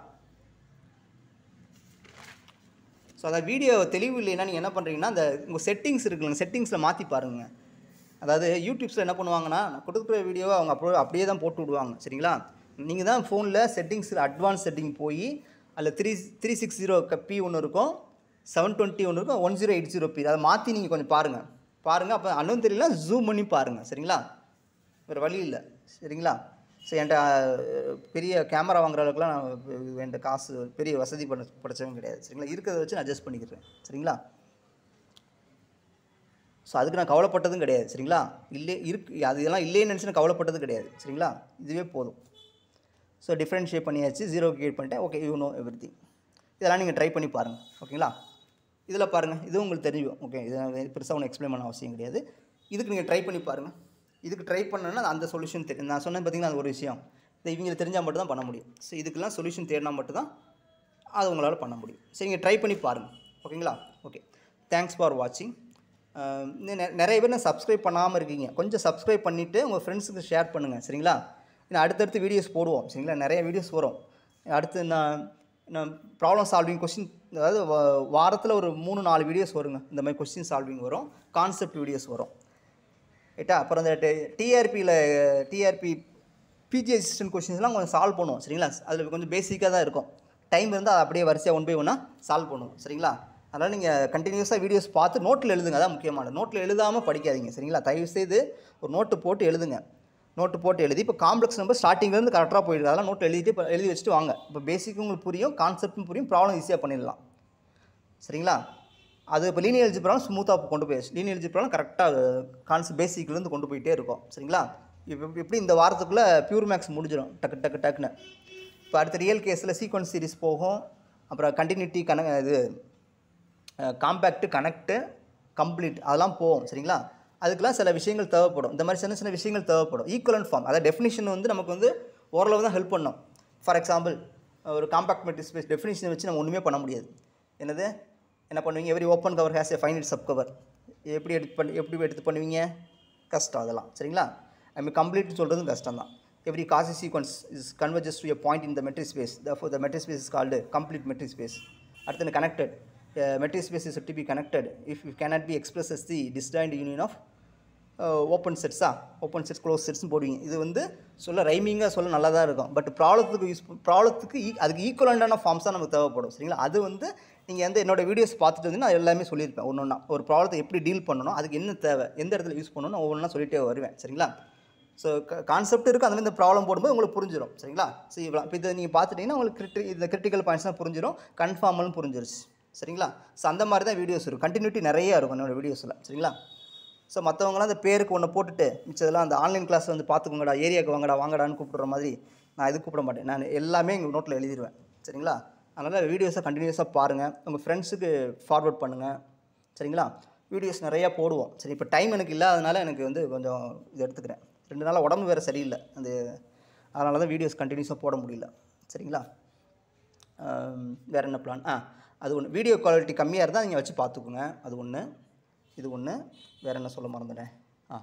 ஸோ அதை வீடியோ தெளிவு இல்லைன்னா நீங்கள் என்ன பண்ணுறீங்கன்னா அந்த உங்கள் செட்டிங்ஸ் இருக்குல்ல செட்டிங்ஸில் மாற்றி பாருங்கள் அதாவது யூடியூப்ஸில் என்ன பண்ணுவாங்கன்னா நான் கொடுக்குற வீடியோவை அவங்க அப்படியே அப்படியே தான் போட்டு விடுவாங்க சரிங்களா நீங்கள் தான் ஃபோனில் செட்டிங்ஸில் அட்வான்ஸ் செட்டிங் போய் அதில் three three six zero p ஒன்று இருக்கும் செவன் டுவெண்ட்டி ஒன்று இருக்கும் one zero eight zero p அதை மாற்றி நீங்கள் கொஞ்சம் பாருங்கள் பாருங்கள் அப்போ அண்ணன் தெரியல ஜூம் பண்ணி பாருங்கள் சரிங்களா வேறு வழி இல்லை சரிங்களா ஸோ என்கிட்ட அஹ், பெரிய கேமரா வாங்குற அளவுக்குலாம் நான் என்கிட்ட காசு பெரிய வசதி பண்ண படைச்சவங்க கிடையாது சரிங்களா இருக்கிறத வச்சு நான் அட்ஜஸ்ட் பண்ணிக்கிறேன் சரிங்களா ஸோ அதுக்கு நான் கவலைப்பட்டதும் கிடையாது சரிங்களா இல்லை இருக்கு அது இதெல்லாம் இல்லைன்னு நினச்சி நான் கவலைப்பட்டதும் கிடையாது சரிங்களா இதுவே போதும் ஸோ டிஃப்ரென்ஷியேட் பண்ணியாச்சு ஜீரோ கிரியேட் பண்ணிட்டேன் okay you know everything இதெல்லாம் நீங்கள் ட்ரை பண்ணி பாருங்கள் ஓகேங்களா இதில் பாருங்கள் இதுவும் உங்களுக்கு தெரியும் ஓகே இது பெருசாக ஒன்று எக்ஸ்பிளைன் பண்ண அவசியம் கிடையாது இதுக்கு நீங்கள் ட்ரை பண்ணி பாருங்கள் இதுக்கு ட்ரை பண்ணணுன்னா அந்த சொல்யூஷன் தெரியும் நான் சொன்னேன் பார்த்தீங்கன்னா அது ஒரு விஷயம் இது இவங்களுக்கு தெரிஞ்சால் மட்டும் தான் பண்ண முடியும் ஸோ இதுக்கெல்லாம் சொல்யூஷன் தேடினா மட்டும் தான் அது உங்களால் பண்ண முடியும் சரி நீங்கள் ட்ரை பண்ணி பாருங்கள் ஓகேங்களா ஓகே தேங்க்ஸ் ஃபார் வாட்சிங் நிறைய பேர் நான் சப்ஸ்கிரைப் பண்ணாமல் இருக்கீங்க கொஞ்சம் சப்ஸ்கிரைப் பண்ணிவிட்டு உங்கள் ஃப்ரெண்ட்ஸுக்கு ஷேர் பண்ணுங்கள் சரிங்களா நான் அடுத்தடுத்து வீடியோஸ் போடுவோம் சரிங்களா நிறைய வீடியோஸ் வரும் அடுத்து நான் நான் ப்ராப்ளம் சால்விங் கொஸ்டின் அதாவது வாரத்தில் ஒரு மூணு நாலு வீடியோஸ் வருங்க இந்த மாதிரி கொஸ்டின் சால்விங் வரும் கான்செப்ட் வீடியோஸ் வரும் ரைட்டா அப்புறம் இந்த டிஆர்பியில் டிஆர்பி பிஜி அசிஸ்டன்ட் கொஸ்டின்ஸ்லாம் கொஞ்சம் சால்வ் பண்ணுவோம் சரிங்களா அதில் கொஞ்சம் பேசிக்காக தான் இருக்கும் டைம் இருந்தால் அதை அப்படியே வரிசையாக ஒன் பை ஒன்னாக சால்வ் பண்ணுவோம் சரிங்களா அதனால் நீங்கள் கண்டினியூஸாக வீடியோஸ் பார்த்து நோட்டில் எழுதுங்க அதான் முக்கியமானது நோட்டில் எழுதாமல் படிக்காதீங்க சரிங்களா தயவு செய்து ஒரு நோட்டு போட்டு எழுதுங்க நோட்டு போட்டு எழுதி இப்போ காம்ப்ளெக்ஸ் நம்பர் ஸ்டார்டிங்லேருந்து கரெக்டாக போயிடுது அதெல்லாம் நோட் எழுதிட்டு இப்போ எழுதி வச்சுட்டு வாங்க இப்போ பேசிக்கும் உங்களுக்கு புரியும் கான்செப்ட்டும் புரியும் ப்ராப்ளம் ஈஸியாக பண்ணிடலாம் சரிங்களா அது இப்போ லீனியர் எல்ஜிப்ராலும் ஸ்மூத்தாக கொண்டு போயிடுச்சு லீனியர் எல்ஜிப்ராலும் கரெக்டாக கான்செப்ட் பேசிக்லேருந்து கொண்டு போயிட்டே இருக்கும் சரிங்களா இப்போ எப்படி இந்த வாரத்துக்குள்ளே பியூர் மேக்ஸ் முடிஞ்சிடும் டக்கு டக்கு டக்குன்னு இப்போ அடுத்த ரியல் கேஸில் சீக்வன்ஸ் சீரிஸ் போகும் அப்புறம் கண்டினியூட்டி கன இது காம்பேக்ட்டு கனெக்ட்டு கம்ப்ளீட் அதெல்லாம் போகும் சரிங்களா அதுக்கெல்லாம் சில விஷயங்கள் தேவைப்படும் இந்த மாதிரி சின்ன சின்ன விஷயங்கள் தேவைப்படும் ஈக்குவலன் ஃபார்ம் அதாவது டெஃபினிஷன் வந்து நமக்கு வந்து ஓரளவு தான் ஹெல்ப் பண்ணும் ஃபார் எக்ஸாம்பிள் ஒரு காம்பேக்ட் மெட்ரிக் ஸ்பேஸ் டெஃபினிஷனை வச்சு நம்ம ஒன்றுமே பண்ண முடியாது என்னது என்ன பண்ணுவீங்க every open cover has a finite subcover எப்படி எடுத்து பண்ணி எப்படி எடுத்து பண்ணுவீங்க கஷ்டம் அதெல்லாம் சரிங்களா ஐ மீன் கம்ப்ளீட் சொல்கிறதும் கஷ்டம் தான் every Cauchy sequence is converges to a point in the metric space therefore the metric space is called complete metric space அடுத்து connected metric space is to be connected if it cannot be expressed as the disjoint union of open செட்ஸா open sets close செட்ஸ்னு போடுவீங்க இது வந்து சொல்ல ரைமிங்காக சொல்ல நல்லா தான் இருக்கும் பட் ப்ராப்ளத்துக்கு யூஸ் ப்ராப்ளத்துக்கு ஈ அதுக்கு ஈக்குவலண்டான ஃபார்ம்ஸ் தான் நமக்கு தேவைப்படும் சரிங்களா அது வந்து நீங்கள் வந்து என்னோட வீடியோஸ் பார்த்துட்டு வந்து நான் எல்லாமே சொல்லியிருப்பேன் ஒன்று ஒன்றா ஒரு ப்ராப்ளத்தை எப்படி டீல் பண்ணணும் அதுக்கு என்ன தேவை எந்த இடத்துல யூஸ் பண்ணணும் ஒவ்வொன்றா சொல்லிட்டே வருவேன் சரிங்களா ஸோ கான்செப்ட் இருக்குது அந்த மாதிரி இந்த ப்ராப்ளம் போடும்போது உங்களுக்கு புரிஞ்சிடும் சரிங்களா ஸோ இவ்வளோ இப்போ இதை நீங்கள் பார்த்துட்டிங்கன்னா உங்களுக்கு கிரிட்டி இந்த கிரிட்டிக்கல் பாயிண்ட்ஸ்லாம் புரிஞ்சிடும் கன்ஃபார்மல்னு புரிஞ்சிருச்சு சரிங்களா ஸோ அந்த மாதிரி தான் வீடியோஸ் இருக்கும் கண்டினியூட்டி நிறைய இருக்கும் என்னோட வீடியோஸில் சரிங்களா ஸோ மற்றவங்களாம் அந்த பேருக்கு ஒன்று போட்டுட்டு மிச்சதெல்லாம் அந்த ஆன்லைன் கிளாஸ் வந்து பார்த்துக்கோங்கடா ஏரியாவுக்கு வாங்கடா வாங்கடான்னு கூப்பிடுற மாதிரி நான் இது கூப்பிட மாட்டேன் நான் எல்லாமே எங்கள் நோட்டில் எழுதிடுவேன் சரிங்களா அதனால் வீடியோஸை கண்டினியூஸாக பாருங்கள் உங்கள் ஃப்ரெண்ட்ஸுக்கு ஃபார்வர்ட் பண்ணுங்கள் சரிங்களா வீடியோஸ் நிறையா போடுவோம் சரி இப்போ டைம் எனக்கு இல்லாதனால எனக்கு வந்து கொஞ்சம் இது எடுத்துக்கிறேன் ரெண்டு நாளாக உடம்பு வேறு சரியில்லை அது அதனால தான் வீடியோஸ் கண்டினியூஸாக போட முடியல சரிங்களா ஆம், வேற என்ன பிளான் ஆ அது ஒன்று வீடியோ குவாலிட்டி கம்மியாக இருந்தால் நீங்கள் வச்சு பார்த்துக்குங்க அது ஒன்று இது ஒன்று வேறு என்ன சொல்ல மறந்துட்டேன் ஆ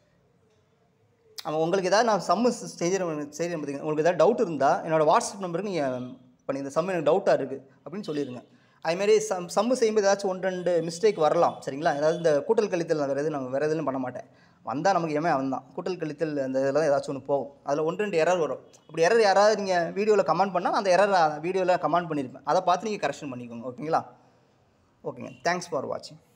ஆமாம் உங்களுக்கு ஏதாவது நான் சம்மு செய்கிறேன் செய்கிறேன் பார்த்தீங்க உங்களுக்கு ஏதாவது டவுட் இருந்தால் என்னோடய வாட்ஸ்அப் நம்பருக்கு நீங்கள் பண்ணி இந்த சம்மு எனக்கு டவுட்டாக இருக்குது அப்படின்னு சொல்லிடுங்க அதுமாரி சம் சம்மு செய்யும்போது ஏதாச்சும் ஒன்று ரெண்டு மிஸ்டேக் வரலாம் சரிங்களா ஏதாவது இந்த கூட்டல் கழித்தல் வேறு எதுவும் நான் வேறு எதுவும் பண்ண மாட்டேன் வந்தால் நமக்கு எமே அவன் தான் கூட்டல் கழித்தல் அந்த இதெல்லாம் ஏதாச்சும் ஒன்று போகும் அதில் ஒன்று ரெண்டு எரர் வரும் அப்படி எரர் யாராவது நீங்கள் வீடியோவில் கமெண்ட் பண்ணால் அந்த எரர் வீடியோவில் கமெண்ட் பண்ணியிருப்பேன் அதை பார்த்து நீங்கள் கரெக்ஷன் பண்ணிக்கோங்க ஓகேங்களா ஓகேங்க தேங்க்ஸ் ஃபார் வாட்சிங்